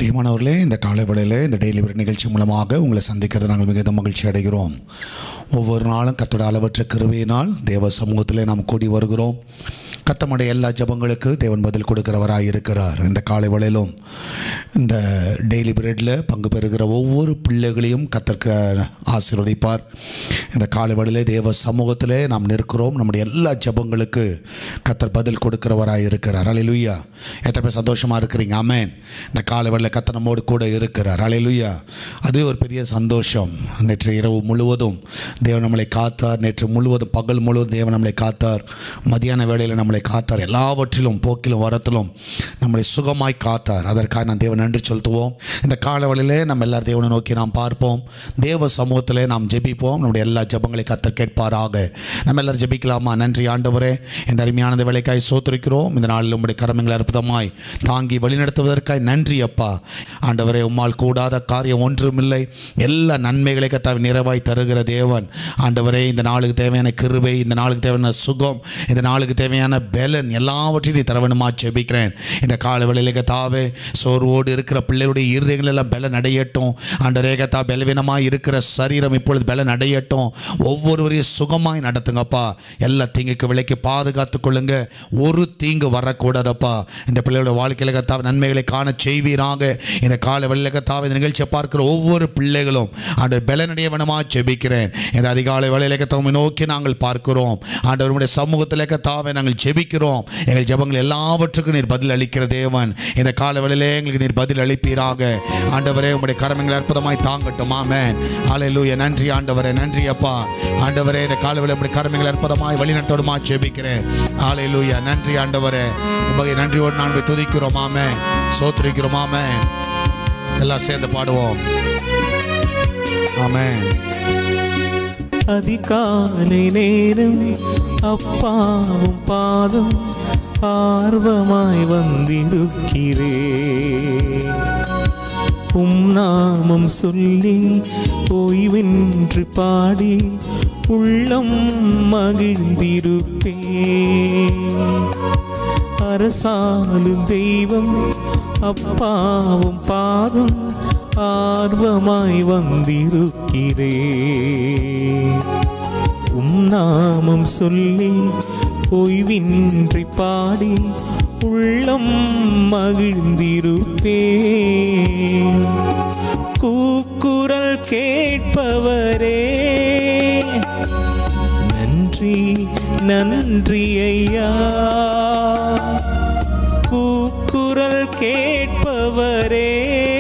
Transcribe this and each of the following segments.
பிரியமானவர்களே இந்த காலை வேளையில் இந்த டெய்லி ஒரு நிகழ்ச்சி மூலமாக உங்களை சந்திக்கிறது நாங்கள் மிகுந்த மகிழ்ச்சி அடைகிறோம் ஒவ்வொரு நாளும் கத்தோட அளவற்ற கிருபையினால் தேவ சமூகத்தில் நாம் கூடி வருகிறோம் கத்தமுடைய எல்லா ஜபங்களுக்கு தேவன் பதில் கொடுக்கிறவராக இருக்கிறார் இந்த காலை வேளையிலும் இந்த டெய்லி பீரியடில் பங்கு பெறுகிற ஒவ்வொரு பிள்ளைகளையும் கத்தர்க்க ஆசீர்வதிப்பார் இந்த காலை வேளையிலே தேவ சமூகத்திலே நாம் நிற்கிறோம் நம்முடைய எல்லா ஜபங்களுக்கு கத்தர் பதில் கொடுக்கிறவராக இருக்கிறார் அலையிலுயா எத்தனை பேர் சந்தோஷமாக இருக்கிறீங்க ஆமென் இந்த காலை வேளையில் கத்தர் நம்மோடு கூட இருக்கிறார் அலையிலுயா அது ஒரு பெரிய சந்தோஷம் நேற்று இரவு முழுவதும் தேவன் நம்மளை காத்தார் நேற்று முழுவதும் பகல் முழுவதும் தேவன் நம்மளை காத்தார் மதியான வேளையில் நம்மளை காத்தார் எல்லாவற்றிலும் போக்கிலும் வரத்திலும் நம்மளை சுகமாய் காத்தார் அதற்காக நான் தேவன் நன்றி செலுத்துவோம் இந்த கால வேளையிலே நம்ம எல்லாரும் தேவனை நோக்கி நாம் பார்ப்போம் தேவ சமூகத்திலே நாம் ஜெபிப்போம் நம்முடைய எல்லா ஜெபங்களை கத்தர் கேட்பாராக நம்ம எல்லாரும் ஜெபிக்கலாமா நன்றி ஆண்டவரே இந்த அருமையானது வேலைக்காய் சோத்திருக்கிறோம் இந்த நாளில் உங்களுடைய கரமங்களை அற்புதமாய் தாங்கி வழிநடத்துவதற்காய் நன்றி அப்பா ஆண்டவரே உம்மால் கூடாத காரியம் ஒன்றுமில்லை எல்லா நன்மைகளை கத்தாவை நிறைவாய் தருகிற தேவன் ஆண்டவரே இந்த நாளுக்கு தேவையான கிருபை இந்த நாளுக்கு தேவையான சுகம் இந்த நாளுக்கு தேவையான பலன் எல்லாவற்றையும் நீ தர வேணுமா ஜெபிக்கிறேன் இந்த கால வேளையில கத்தாவே சோர்வோடு இருக்கிற பிள்ளைகளுடைய இருதயங்கள் எல்லாம் பலன் அடையட்டும் ஆண்டவரே கத்தா பலவீனமாய் இருக்கிற சரீரம் இப்பொழுது பலன் அடையட்டும் ஒவ்வொருவரையும் சுகமாய் நடத்துங்கப்பா எல்லா தீங்குக்கு விலைக்கு பாதுகாத்து கொள்ளுங்க ஒரு தீங்கு வரக்கூடாதப்பா இந்த பிள்ளைகளோட வாழ்க்கையில் கத்தாவை நன்மைகளை காண செய்வீராக இந்த கால வெள்ள கத்தாவை இந்த நிகழ்ச்சியை பார்க்கிற ஒவ்வொரு பிள்ளைகளும் ஆண்டவர் பலனடைய வேணுமா ஜெபிக்கிறேன் இந்த அதிகாலை வேலையில கத்தாவை நோக்கி நாங்கள் பார்க்கிறோம் ஆண்டவருடைய சமூகத்தில் கத்தாவை நாங்கள் ஜெபிக்கிறோம் எங்கள் ஜெபங்கள் எல்லாவற்றுக்கும் நீர் பதில் அளிக்கிற தேவன் இந்த கால வேளையிலே எங்களுக்கு நீர் பதில் அளிப்பீராக ஆண்டவரே உங்களுடைய கரமங்களை அற்புதமாய் தாங்கட்டும் ஆமென் ஹalleluya நன்றி ஆண்டவரே நன்றி அப்பா ஆண்டவரே இந்த கால வேளை உங்களுடைய கரமங்களை அற்புதமாய் வழிநடத்தோடுமா ஜெபிக்கிறேன் ஹalleluya நன்றி ஆண்டவரே உமக்கு நன்றியோடு நான் போய் துதிக்கிறோம் ஆமென் சோத்திரிக்கிறோம் ஆமென் எல்லாம் சேர்ந்து பாடுவோம் ஆமென் அதிகாலை நேரம் அப்பாவும் பாதம் ஆர்வமாய் வந்திருக்கிறே உம் நாமம் சொல்லி ஓய்வின்றி பாடி உள்ளம் மகிழ்ந்திருப்பே அரசாலும் தெய்வம் அப்பாவும் பாதம் ஆர்வமாய் வந்திருக்கிறே உம் நாமம் சொல்லி ஓய்வின்றி பாடி உள்ளம் மகிழ்ந்திருப்பே கூக்குரல் கேட்பவரே நன்றி நன்றி ஐயா கூக்குரல் கேட்பவரே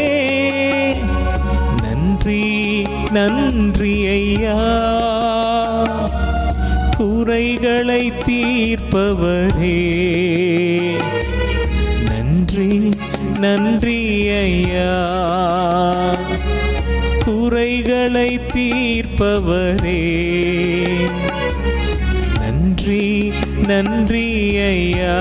நன்றி நன்றி ஐயா குறைகளை தீர்ப்பவரே நன்றி நன்றி ஐயா குறைகளை தீர்ப்பவரே நன்றி நன்றி ஐயா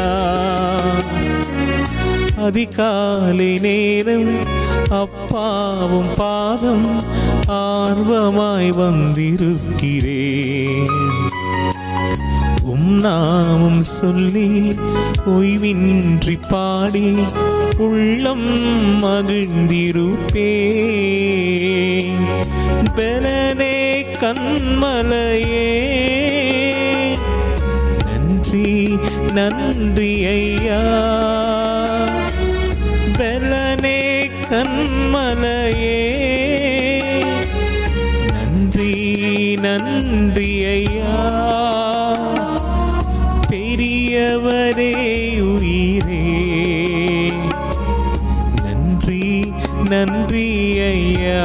அதிகாலை நேரம் அப்பாவும் பாதம் ஆர்வமாய் வந்திருக்கிறேன் உம் நாமம் சொல்லி ஓய்வின்றி பாடி உள்ளம் மகிழ்ந்திருப்பே பலனே கண்மலையே நன்றி நன்றி ஐயா பலனே கண்மலையே நன்றி நன்றி ஐயா பெரியவரே உயிரே நன்றி நன்றி ஐயா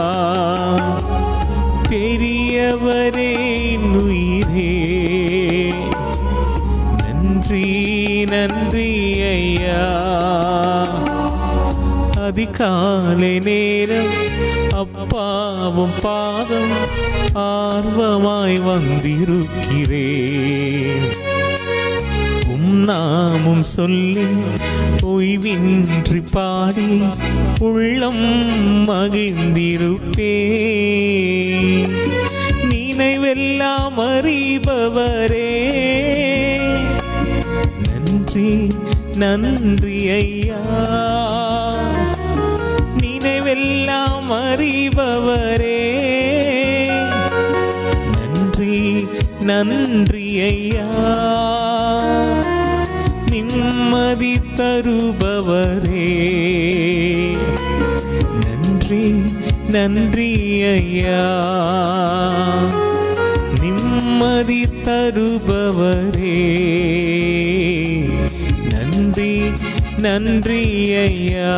பெரியவரே உயிரே நன்றி நன்றி ஐயா அதிகாலை நேரம் அப்பாவும் பாதம் ஆர்வமாய் வந்திருக்கிறேன் உம் நாமும் சொல்லி ஓய்வின்றி பாடி உள்ளம் மகிழ்ந்திருப்பே நினைவெல்லாம் அறிபவரே நன்றி நன்றி ஐயா அறிபவரே நன்றி நன்றி ஐயா நிம்மதி தருபவரே நன்றி நன்றி ஐயா நிம்மதி தருபவரே நன்றி நன்றி ஐயா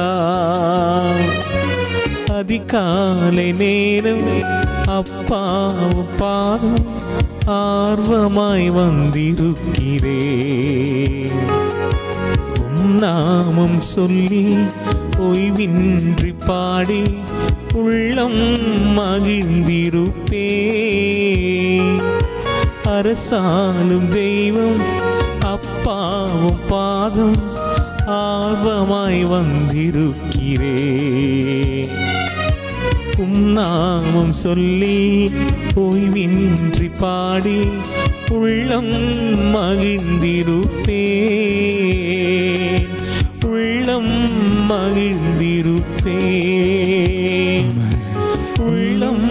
அதிகாலை நேரம் அப்பாவும் பாதம் ஆர்வமாய் வந்திருக்கிறேன் உம் நாமம் சொல்லி ஓய்வின்றி பாடி உள்ளம் மகிழ்ந்திருப்பே அரசாலும் தெய்வம் அப்பாவும் பாதம் ஆர்வமாய் வந்திருக்கிறே உம் நாமம் சொல்லி ஓய்வின்றி பாடி உள்ளம் மகிழ்ந்திருப்பேன் உள்ளம் மகிழ்ந்திருப்பேன் உள்ளம்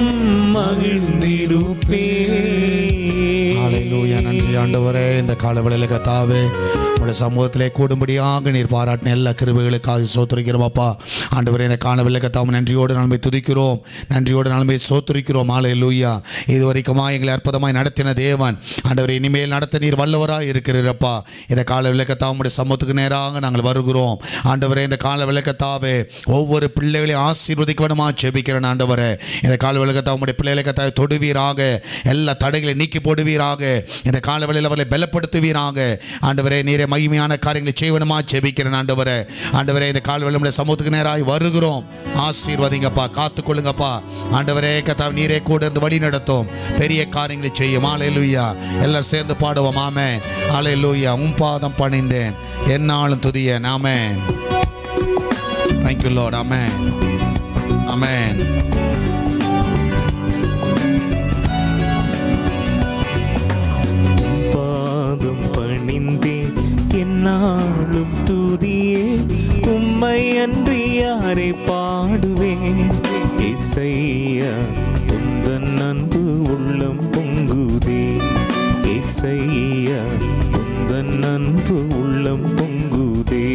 மகிழ்ந்திருப்பேன் ஹalleluya நன்றி ஆண்டவரே இந்த காலவெளியில கத்தாவே உடைய சமூகத்திலே கூடும்படியாக நீர் பாராட்டின எல்லா கிருபைகளுக்காக சோத்துரிக்கிறோம் அப்பா ஆண்டவரே இந்த காலவெளியில கத்தாம நன்றியோடு நன்மை துதிக்கிறோம் நன்றியோடு நன்மை சோத்துரிக்கிறோம் ஹalleluya இதுவரைக்குமா எங்களை அற்புதமாய் நடத்தின தேவன் ஆண்டவரே இனிமேல் நடத்த நீர் வல்லவராய் இருக்கிறீரப்பா இந்த கால விளக்கத்தாவும் உடைய சமூகத்துக்கு நேராக நாங்கள் வருகிறோம் ஆண்டவரே இந்த கால விளக்கத்தாவே ஒவ்வொரு பிள்ளைகளையும் ஆசீர்வதிக்க வேணுமா ஜெபிக்கிறேன் ஆண்டவரே இந்த கால விளக்கத்தாவும் உடைய பிள்ளைகளை கத்தாவை தொடுவீராக எல்லா தடைகளை நீக்கி போடுவீராக இந்த கால வேளையில் அவர்களை பலப்படுத்துவீராக ஆண்டவரே நீரே மகிமையான காரியங்களை செய்வனுமா ஜெபிக்கிறேன் ஆண்டவரே ஆண்டவரே இந்த கால வேலை சமூகத்துக்கு நேராக வருகிறோம் ஆசீர்வதிங்கப்பா காத்துக்கொள்ளுங்கப்பா ஆண்டவரே கத்தா நீரே கூட இருந்து வழி நடத்தும் பெரிய காரியங்களை செய்யும் ஆலையிலுயா எல்லாரும் சேர்ந்து பாடுவோம் ஆமே ஆலையிலுயா உம் பாதம் பணிந்தேன் என்னாலும் துதிய நாமே தேங்க்யூ லார்ட் ஆமென் ஆமென் பாதம் பணிந்தேன் என்னாலும் துதியே உம்மை அன்றி யாரை பாடுவேன் இசையா உந்தன் அன்பு உள்ளம் பொங்குதே இசையா உந்தன் அன்பு உள்ளம் பொங்குதே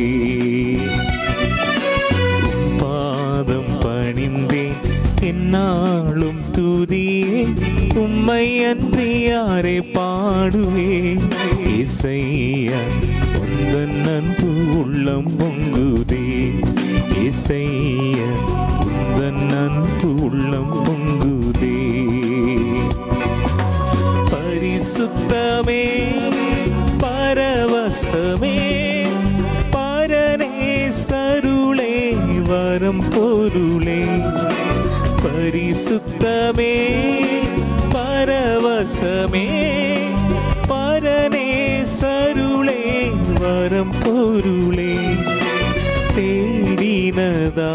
பாதம் பணிந்தேன் என்னாலும் துதியே உம்மை அன்றி யாரை பாடுவேன் இசையா உந்தன் அன்பு உள்ளம் பொங்குதே இசையா உந்தன் அன்பு உள்ளம் பொங்குதே பரிசுத்தமே பரவசமே பரனே சருளே வரம் பொருளே பரிசுத்தமே பரவசமே பரனே சருளே வரம் பொருளே தேடினதா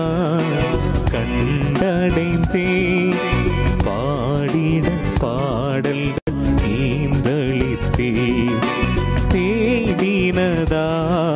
கண்டடைந்தே பாடிட பாடல்கள் ஈந்தளித்தே தேடினதா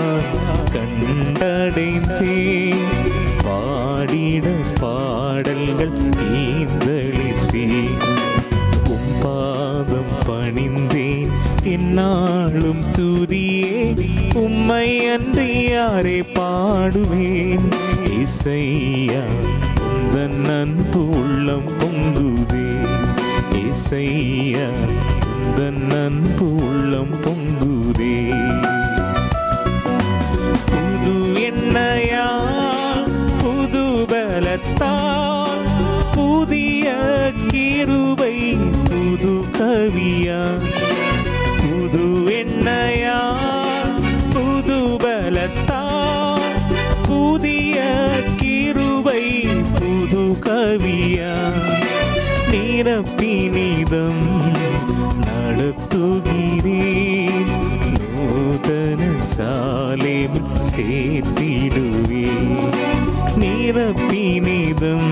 கண்டடைந்தே பாடிட பாடல்கள் ஈந்தளித்தே உம் பாதம் பணிந்தேன் என்னாலும் துதியே உம்மை அன்றி யாரை பாடுவேன் இசையா உந்தன் அன்பு உள்ளம் பொங்குதே இசையா உந்தன் அன்பு உள்ளம் பொங்குதே புது எண்ணயா புது பலத்தால் புதிய கிருபை புது கவியா புது எண்ணயா புது பலத்தால் புதிய கிருபை புது கவியா நிரப்பினிதம் நடத்துகிறேன் நூதன சாலேம் சேர்த்திடுவே நிரப்பினிதம்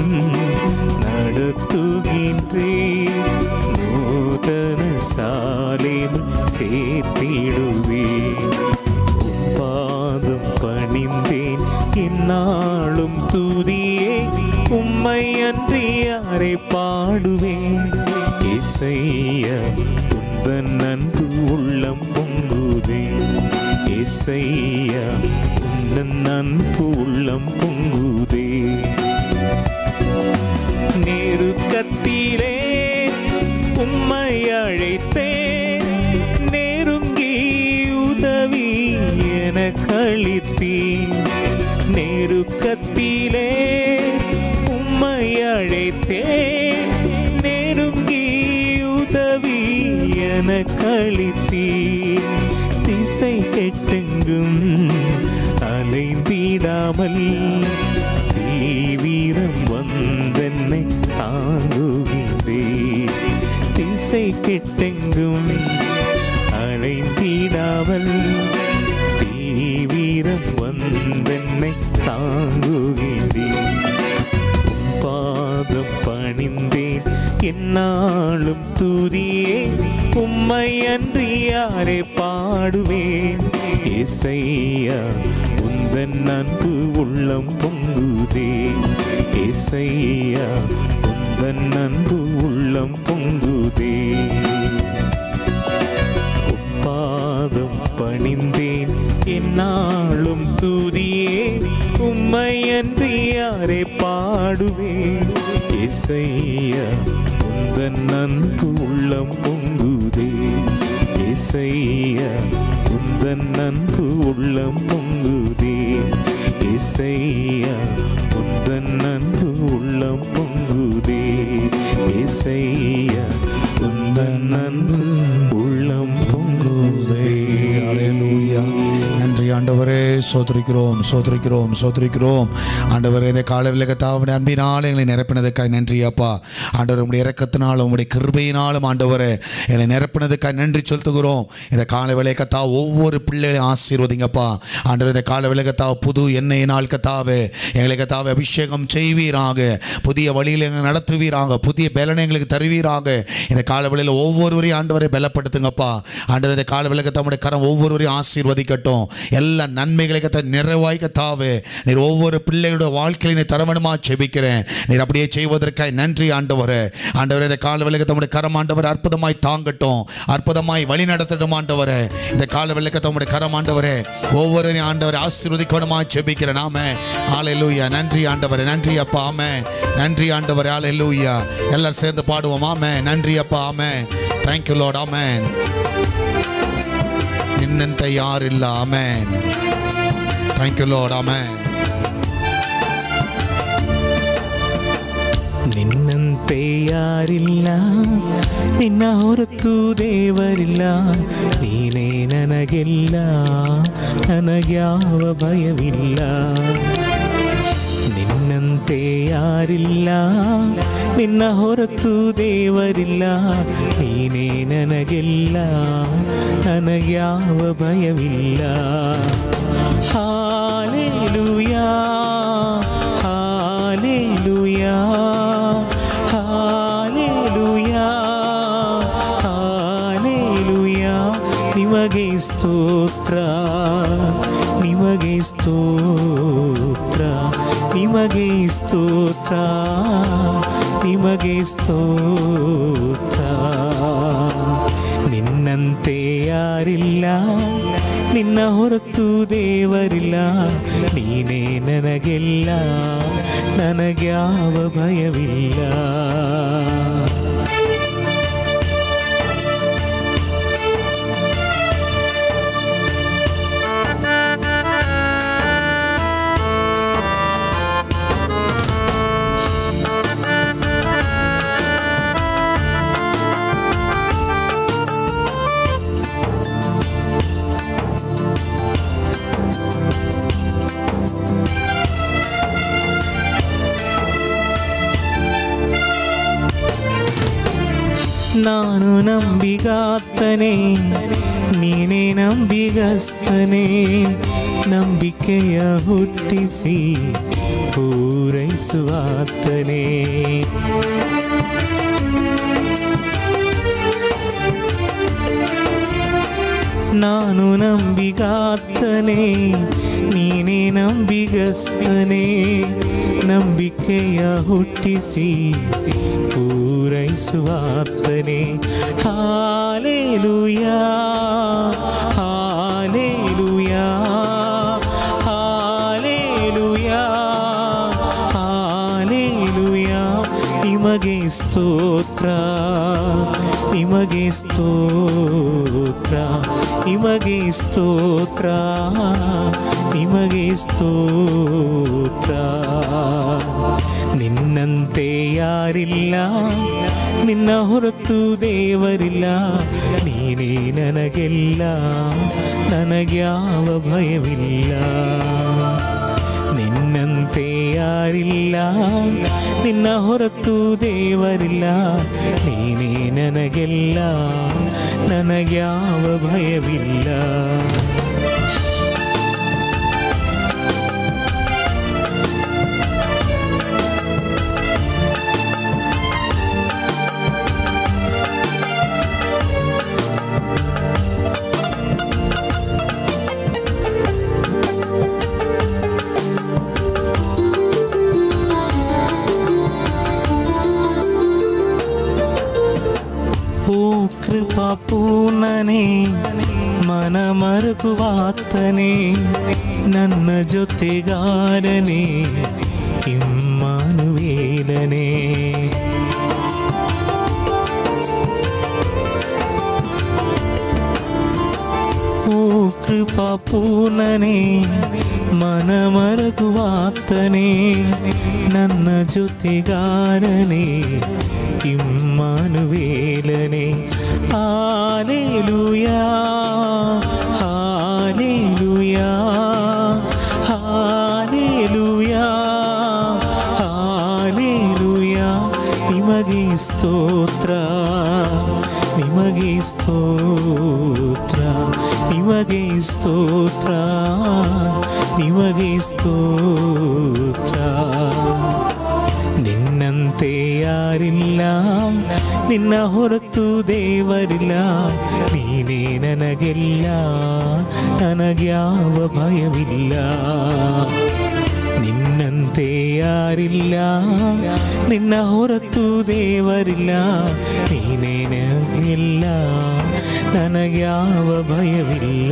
நடத்துகின்றேன் நூதன சாலேம் சேர்த்திடுவே பாதம் பணிந்தேன் என்னாலும் துதியே உம்மை அன்றி யாரை பாடுவேன் இசையா உந்தன் அன்பு உள்ளம் பொங்குதே இசையா உந்தன் அன்பு உள்ளம் பொங்குதே நெருக்கத்திலே உம்மை அழைத்தேன் நெருங்கி உதவி என கழித்தேன் நெருக்கத்திலே உம்மை அழைத்தேன் நெருங்கி உதவி என கழித்தேன் திசை கெட்டெங்கும் அலைந்திடாமல் தீவிரம் வந்தென்னை தாங்குகின்றே திசை கெட்டெங்கும் அலைந்திடாமல் தீவிரம் வந்தென்னை தாங்குகின்றே உம் பாதம் பணிந்தேன் என்னாலும் துதியே உம்மை அன்றி யாரை பாடுவேன் இசையா உந்தன் அன்பு உள்ளம் பொங்குதே இசையா உந்தன் அன்பு உள்ளம் பொங்குதே பாதம் பணிந்தேன் என்னாலும் துதியே உம்மை அன்றி யாரை பாடுவேன் இசையா உந்தன் அன்பு உள்ளம் பொங்குதே இசையா உந்தன் அன்பு உள்ளம் பொங்குதே இசையா உந்தன் அன்பு உள்ளம் பொங்குதே இசையா உந்தன் அன்பு உள்ளம் பொங்குதே ஹalleluya நன்றி ஆண்டவரே சோதரிக்கிறோம் சோதரிக்கிறோம் சோதரிக்கிறோம் ஆண்டவரே இந்த கால விலகத்தாவுடைய அன்பினால் எங்களை நிரப்பினதுக்காக நன்றி அப்பா ஆண்டவர் உடைய இறக்கத்தினாலும் உடைய கிருபையினாலும் ஆண்டவரே எங்களை நிரப்பினதுக்காக நன்றி செலுத்துகிறோம் இந்த கால விலகத்தா ஒவ்வொரு பிள்ளைகளையும் ஆசீர்வதிங்கப்பா ஆண்டவர் இந்த கால விலகத்தா புது எண்ணெயினால் கத்தாவே எங்களை கத்தாவே அபிஷேகம் செய்வீராக புதிய வழியில் எங்களை நடத்துவீராக புதிய பலனை எங்களுக்கு தருவீராக இந்த கால வேளையில் ஒவ்வொருவரையும் ஆண்டவரை பலப்படுத்துங்கப்பா ஆண்டவர் இந்த கால விலகத்தை நம்முடைய கரம் ஒவ்வொருவரையும் ஆசீர்வதிக்கட்டும் எல்லா நன்மைகளை கத்த நிறைவாய் கத்தாவே நீர் ஒவ்வொரு பிள்ளைகளுடைய வாழ்க்கையில நீ தரவணுமா செபிக்கிறேன் நீர் அப்படியே செய்வதற்காக நன்றி ஆண்டவரே ஆண்டவரே இந்த கால விலகத்தை நம்முடைய கரம் ஆண்டவர் அற்புதமாய் தாங்கட்டும் அற்புதமாய் வழி நடத்தட்டும் ஆண்டவரே இந்த கால விளக்கத்தை உங்களுடைய கரம் ஆண்டவரே ஒவ்வொருவரையும் ஆண்டவரை ஆசீர்வதிக்கணுமா செபிக்கிறேன் ஆமே ஆலையிலூயா நன்றி ஆண்டவரே நன்றி அப்பா ஆமே நன்றி ஆண்டவரே ஆலையிலூயா எல்லாரும் சேர்ந்து பாடுவோம் ஆமே நன்றி அப்பா ஆமே தேங்க்யூ லார்ட் ஆமென் ನಿನ್ನಂತ ಯಾರಿಲ್ಲ amen thank you lord amen ನಿನ್ನಂತೆ ಯಾರಿಲ್ಲ ನಿನ್ನ ಹೊರತು ದೇವರಿಲ್ಲ ನೀನೇ ನನಗೆಲ್ಲ ನನಗ್ಯಾವ ಭಯವಿಲ್ಲ ನಿನ್ನಂತೆ ಯಾರಿಲ್ಲ ನಿನ್ನ ಹೊರತು ದೇವರಿಲ್ಲ ನೀನೇ ನನಗೆಲ್ಲ ನನಗ್ಯಾವ ಭಯವಿಲ್ಲ ಹಾಲೇಲುಯಾ ಹಾಲೇಲುಯಾ ಹಾಲೇಲುಯಾ ಹಾಲೇಲುಯಾ ನಿಮಗೆ ಸ್ತೋತ್ರ ನಿಮಗೆ ಸ್ತೋತ್ರ ನಿಮಗೆ ಸ್ತೋತ್ರ ನಿಮಗೆ ಸ್ತೋತ್ರ ನಿನ್ನಂತೆ ಯಾರಿಲ್ಲ ನಿನ್ನ ಹೊರತು ದೇವರಿಲ್ಲ ನೀನೇ ನನಗೆಲ್ಲ ನನಗ್ಯಾವ ಭಯವಿಲ್ಲ ನಾನು ನಂಬಿಗಾತನೇ ನೀನೇ ನಂಬಿಗಸ್ತನೇ ನಂಬಿಕೆಯ ಹುಟ್ಟಿಸಿ ಪೂರೈಸುವಾತನೇ ನಾನು ನಂಬಿಗಾತನೇ ನೀನೇ ನಂಬಿಗಸ್ತನೇ ನಂಬಿಕೆ ನಂಬಿಕೆಯ ಹುಟ್ಟಿಸಿ ಪೂರೈಸುವಾತನೇ ಹಾಲೇಲುಯಾ ಹಾಲೇಲುಯಾ ಹಾಲೇಲುಯಾ ಹಾಲೇಲುಯಾ ನಿಮಗೆ ಸ್ತೋತ್ರ ನಿಮಗೆ ಸ್ತೋತ್ರ ನಿಮಗೆ ಸ್ತೋತ್ರ ನಿಮಗೆ ಸ್ತೋತ್ರ ನಿನ್ನಂತೆ ಯಾರಿಲ್ಲ ನಿನ್ನ ಹೊರತು ದೇವರಿಲ್ಲ ನೀನೇ ನನಗೆಲ್ಲ ನನಗ್ಯಾವ ಭಯವಿಲ್ಲ ನಿನ್ನಂತೆ ಯಾರಿಲ್ಲ ನಿನ್ನ ಹೊರತು ದೇವರಿಲ್ಲ ನೀನೇ ನನಗೆಲ್ಲ ನನಗ್ಯಾವ ಭಯವಿಲ್ಲ ಓ ಕೃಪಾ ಪೂರ್ಣನೆ ಮನ ಮರುಗುವಾತನೇ ನನ್ನ ಜೊತೆಗಾರನೇ ಇಮ್ಮಾನುವೇಲನೆ ಓ ಕೃಪಾ ಪೂರ್ಣನೆ ಮನ ಮರಗುವಾತನೇ ನನ್ನ ಜೊತೆಗಾರನೇ ಇಮ್ಮಾನುವೇಲನೆ ಹಾಲೇಲುಯಾ ಹಾಲೇಲುಯಾ ಹಾಲೇಲುಯಾ ಹಾಲೇಲುಯಾ ನಿಮಗೆ ಸ್ತೋತ್ರ ನಿಮಗೆ ಸ್ತೋತ್ರ ನಿಮಗೆ ಸ್ತೋತ್ರ ನಿಮಗೆ ಸ್ತೋತ್ರ ನಿನ್ನಂತೆ ಯಾರಿಲ್ಲ ನಿನ್ನ ಹೊರತು ದೇವರಿಲ್ಲ ನೀನೇ ನನಗೆಲ್ಲ ನನಗ್ಯಾವ ಭಯವಿಲ್ಲ ನಿನ್ನಂತೆ ಯಾರಿಲ್ಲ ನಿನ್ನ ಹೊರತು ದೇವರಿಲ್ಲ ನೀನೇ ನನಗೆಲ್ಲ ನನಗ್ಯಾವ ಭಯವಿಲ್ಲ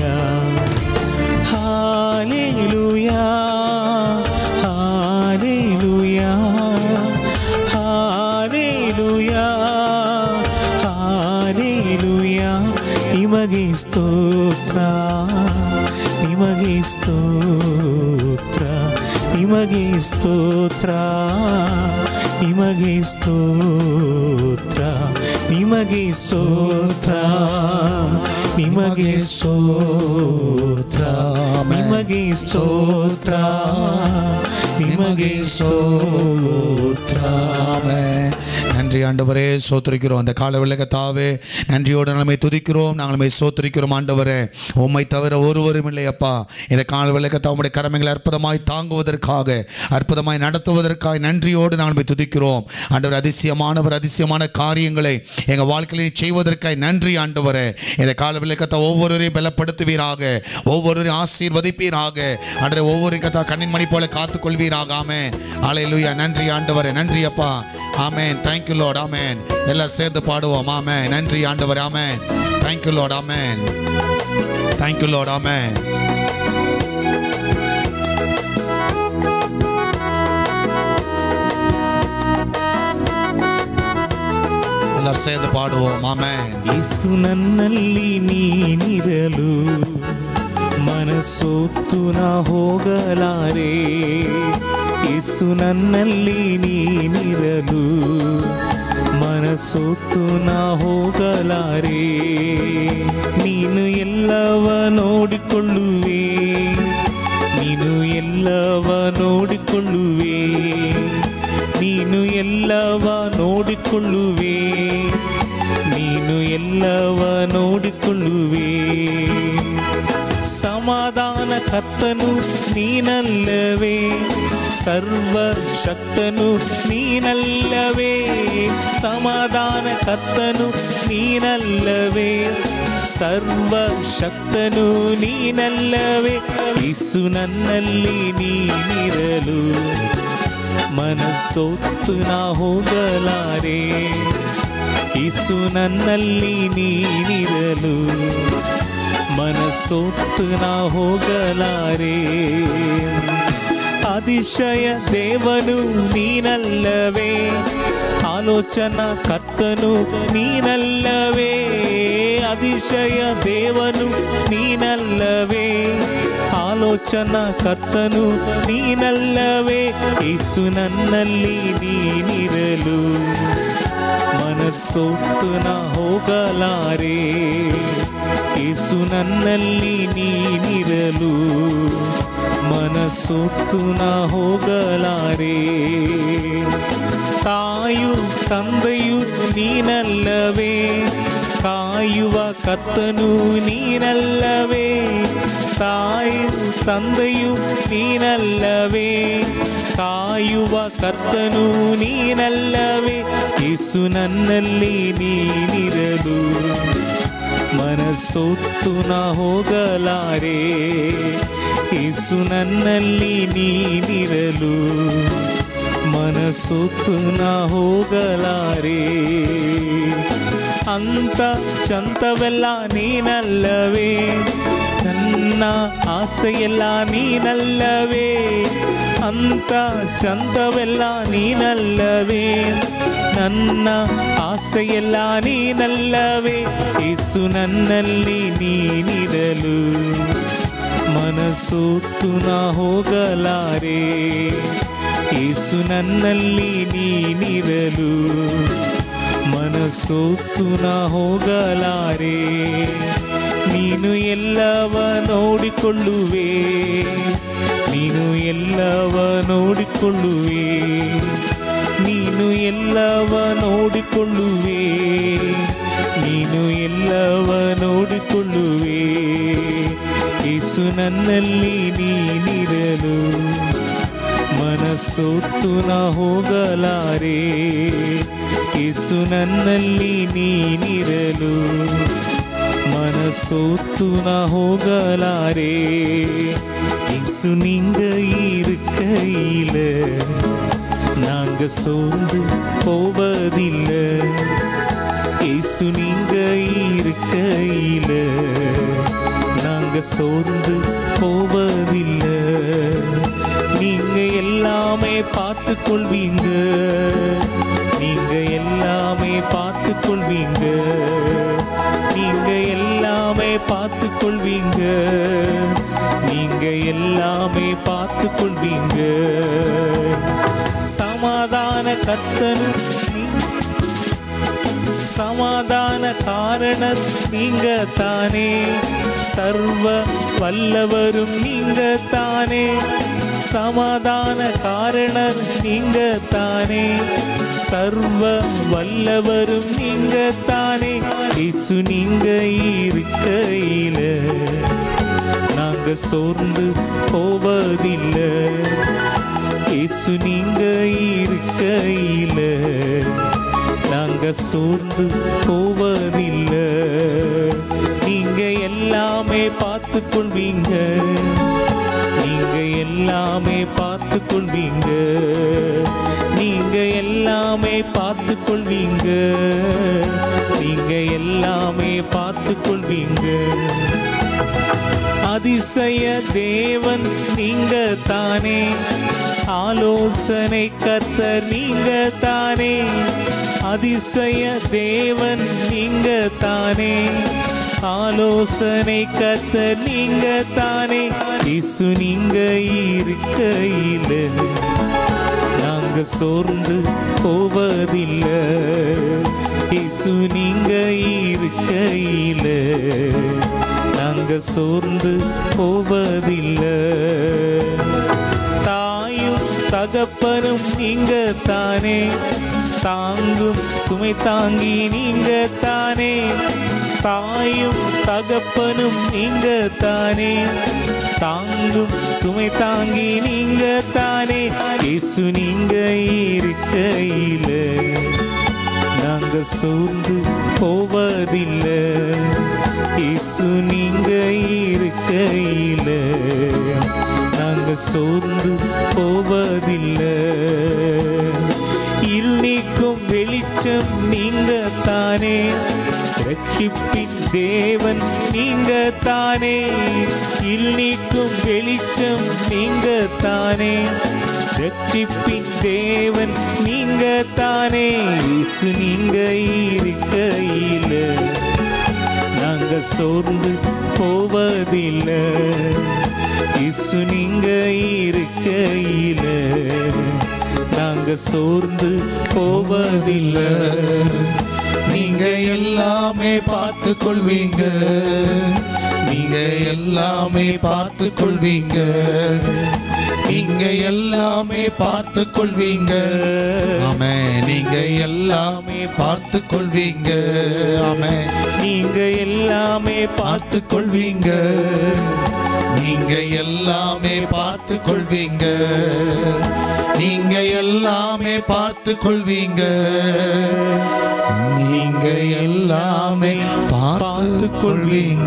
ಹಾಲೇಲುಯಾ ಹಾಲೇಲುಯಾ ಹಾಲೇಲುಯಾ ಹಾಲೇಲುಯಾ ನಿಮಗೆ ಸ್ತೋತ್ರ ನಿಮಗೆ ಸ್ತೋತ್ರ ನಿಮಗೆ ಸ್ತೋತ್ರ ನಿಮಗೆ ಸ್ತೋತ್ರ ನಿಮಗೆ ಸ್ತೋತ್ರ ನಿಮಗೆ ಸ್ತೋತ್ರ ನಿಮಗೆ ಸ್ತೋತ್ರ ನಿಮಗೆ ಸ್ತೋತ್ರ ஆமென். நன்றி ஆண்டவரே சோத்திரிக்கிறோம் அந்த கால விளக்கத்தாவே நன்றியோடு நம்மை துதிக்கிறோம் நாங்கள் நம்மை சோத்திரிக்கிறோம் ஆண்டவரே உம்மை தவிர ஒருவரும் இல்லை அப்பா இந்த கால விளக்கத்தை உம்முடைய கடமைகளை அற்புதமாய் தாங்குவதற்காக அற்புதமாய் நடத்துவதற்காக நன்றியோடு நாங்கள் நம்மை துதிக்கிறோம் ஆண்டவர் அதிசயமானவர் அதிசயமான காரியங்களை எங்கள் வாழ்க்கையில் செய்வதற்காக நன்றி ஆண்டவரே இந்த கால விளக்கத்தை ஒவ்வொருவரையும் பலப்படுத்துவீராக ஒவ்வொருவரையும் ஆசீர்வதிப்பீராக ஆண்டவரே ஒவ்வொரு கத்தா கண்ணின் மணி போல காத்துக்கொள்வீராக ஆமென் அலையலுயா நன்றி ஆண்டவரே நன்றி அப்பா ஆமென் தேங்க்யூ லார்ட் ஆமென் எல்லாரும் சேர்ந்து பாடுவோம் ஆமென் நன்றி ஆண்டவரே amen thank you lord amen thank you lord amen எல்லாரும் சேர்ந்து பாடுவோம் ஆமென் ಯೇಸು ನನ್ನಲ್ಲಿ ನೀನಿರಲು ಮನಸೋತ್ತು ನಾ ಹೋಗಲಾರೆ ಯೇಸು ನನ್ನಲ್ಲಿ ನೀನಿರಲು ಮನಸೋತ್ತು ನಾ ಹೋಗಲಾರೆ ನೀನು ಎಲ್ಲವ ನೋಡಿಕೊಳ್ಳುವೆ ನೀನು ಎಲ್ಲವ ನೋಡಿಕೊಳ್ಳುವೆ ನೀನು ಎಲ್ಲವ ನೋಡಿಕೊಳ್ಳುವೆ ನೀನು ಎಲ್ಲವ ನೋಡಿಕೊಳ್ಳುವೆ ಸಮಾಧಾನ ಕರ್ತನು ನೀನಲ್ಲವೇ ಸರ್ವ ಶಕ್ತನು ನೀನಲ್ಲವೇ ಸಮಾಧಾನ ಕರ್ತನು ನೀನಲ್ಲವೇ ಸರ್ವ ಶಕ್ತನು ನೀನಲ್ಲವೇ ಇಸು ನನ್ನಲ್ಲಿ ನೀನಿರಲು ಮನಸ್ಸೊತ್ತು ನಾ ಹೋಗಲಾರೆ ಇಸು ನನ್ನಲ್ಲಿ ನೀನಿರಲು ಮನಸ್ಸೊತ್ತು ನಾ ಹೋಗಲಾರೆ அதிசய தேவனு நீனல்லவே ஆலோசனா கர்த்தனு நீனல்லவே அதிசய தேவனு ನೀನಲ್ಲವೇ ಆಲೋಚನಾ ಕರ್ತನು ನೀನಲ್ಲವೇ ಇಸು ನನ್ನಲ್ಲಿ ನೀನಿರಲು ಮನಸ್ಸೊತ್ತು ನಾ ಹೋಗಲಾರೆ ಇಸು ನನ್ನಲ್ಲಿ ನೀನಿರಲು ಮನಸ್ಸೊತ್ತು ನಾ ಹೋಗಲಾರೆ ತಾಯು ತಂದೆಯು ನೀನಲ್ಲವೇ ಕಾಯುವ ಕತ್ತನು ನೀನಲ್ಲವೇ ತಾಯು ತಂದೆಯು ನೀನಲ್ಲವೇ ಕಾಯುವ ಕರ್ತನು ನೀನಲ್ಲವೇ ಇಸು ನನ್ನಲ್ಲಿ ನೀನಿರಲು ಮನಸ್ಸೊತ್ತು ನಾ ಹೋಗಲಾರೆ ಇಸು ನನ್ನಲ್ಲಿ ನೀನಿರಲು ಮನಸ್ಸೊತ್ತು ನಾ ಹೋಗಲಾರೆ ಅಂತ ಚಂತವೆಲ್ಲ ನೀನಲ್ಲವೇ ನನ್ನ ಆಸೆಯೆಲ್ಲ ನೀನಲ್ಲವೇ ಅಂತ ಚಂದವೆಲ್ಲ ನೀನಲ್ಲವೇ ನನ್ನ ಆಸೆಯೆಲ್ಲ ನೀನಲ್ಲವೇ ಇಸು ನನ್ನಲ್ಲಿ ನೀನಿರಲು ಮನಸ್ಸೊತ್ತು ನಾ ಹೋಗಲಾರೆ ಇಸು ನನ್ನಲ್ಲಿ ನೀನಿರಲು ಮನಸ್ಸೊತ್ತು ನಾ ಹೋಗಲಾರೆ ನೀನು ಎಲ್ಲವ ನೋಡಿಕೊಳ್ಳುವೆ ನೀನು ಎಲ್ಲವ ನೋಡಿಕೊಳ್ಳುವೆ ನೀನು ಎಲ್ಲವ ನೋಡಿಕೊಳ್ಳುವೆ ನೀನು ಎಲ್ಲವ ನೋಡಿಕೊಳ್ಳುವೆ ಇಸು ನನ್ನಲ್ಲಿ ನೀನಿರಲು ಮನಸ್ಸೊತ್ತು ನಾ ಹೋಗಲಾರೆ ಇಸು ನನ್ನಲ್ಲಿ ನೀನಿರಲು மனசோத்து நான் போகலாரே இசு நீங்க இருக்கையில நாங்க சோர்ந்து போவதில்லை இசு நீங்க இருக்கையில நாங்க சோர்ந்து போவதில்லை நீங்க எல்லாமே பார்த்து கொள்வீங்க நீங்க எல்லாமே பார்த்து கொள்வீங்க நீங்க எல்லாமே பார்த்து கொள்வீங்க நீங்க எல்லாமே பார்த்து கொள்வீங்க சமாதான கர்த்தனு நீ- சமாதான காரணர் நீங்க தானே சர்வ வல்லவரும் நீங்க தானே சமாதான காரணர் நீங்க தானே சர்வ வல்லவரும் நீங்க தானே இசு நீங்க இருக்கையில நாங்க சோர்ந்து போவதில்லை இசு நீங்க இருக்கையில நாங்க சோர்ந்து போவதில்லை நீங்க எல்லாமே பார்த்து கொள்வீங்க நீங்க எல்லாமே பார்த்து கொள்வீங்க நீங்க எல்லாமே பார்த்து கொள்வீங்க நீங்க எல்லாமே பார்த்து கொள்வீங்க அதிசய தேவன் நீங்க தானே ஆலோசனை கர்த்தர் நீங்க தானே அதிசய தேவன் நீங்க தானே ஆலோசனை கர்த்தர் நீங்க தானே இசு நீங்க இருக்கையில நாங்க சோர்ந்து போவதில்லை இசு நீங்க இருக்கையில நாங்க சோர்ந்து போவதில்லை தாயும் தகப்பனும் நீங்க தானே தாங்கும் சுமை தாங்கி நீங்க தானே தாயும் தகப்பனும் நீங்க தானே தாங்கும் சுமை தாங்கி நீங்க தானே இயேசு நீங்க இருக்கையில நாங்க சோர்ந்து போவதில்லை இயேசு நீங்க இருக்கையில நாங்க நாங்க சோர்ந்து போவதில்லை இருள் நீக்கும் வெளிச்சம் நீங்க தானே ரட்சிப்பின் தேவன் நீங்க தானே இருள் நீக்கும் வெளிச்சம் நீங்க தானே ரட்சிப்பின் தேவன் நீங்க தானே இயேசு நீங்க இருக்கையில நாங்க சோர்ந்து போவதில்லை இசு நீங்க இருக்கையில நாங்க சோர்ந்து போவதில்லை நீங்க எல்லாமே பார்த்து கொள்வீங்க நீங்க எல்லாமே பார்த்து கொள்வீங்க நீங்க எல்லாமே பார்த்து கொள்வீங்க ஆமே நீங்க எல்லாமே பார்த்து கொள்வீங்க ஆமே நீங்க எல்லாமே பார்த்து கொள்வீங்க நீங்க எல்லாமே பார்த்து கொள்வீங்க நீங்க எல்லாமே பார்த்து கொள்வீங்க நீங்க எல்லாமே பார்த்து கொள்வீங்க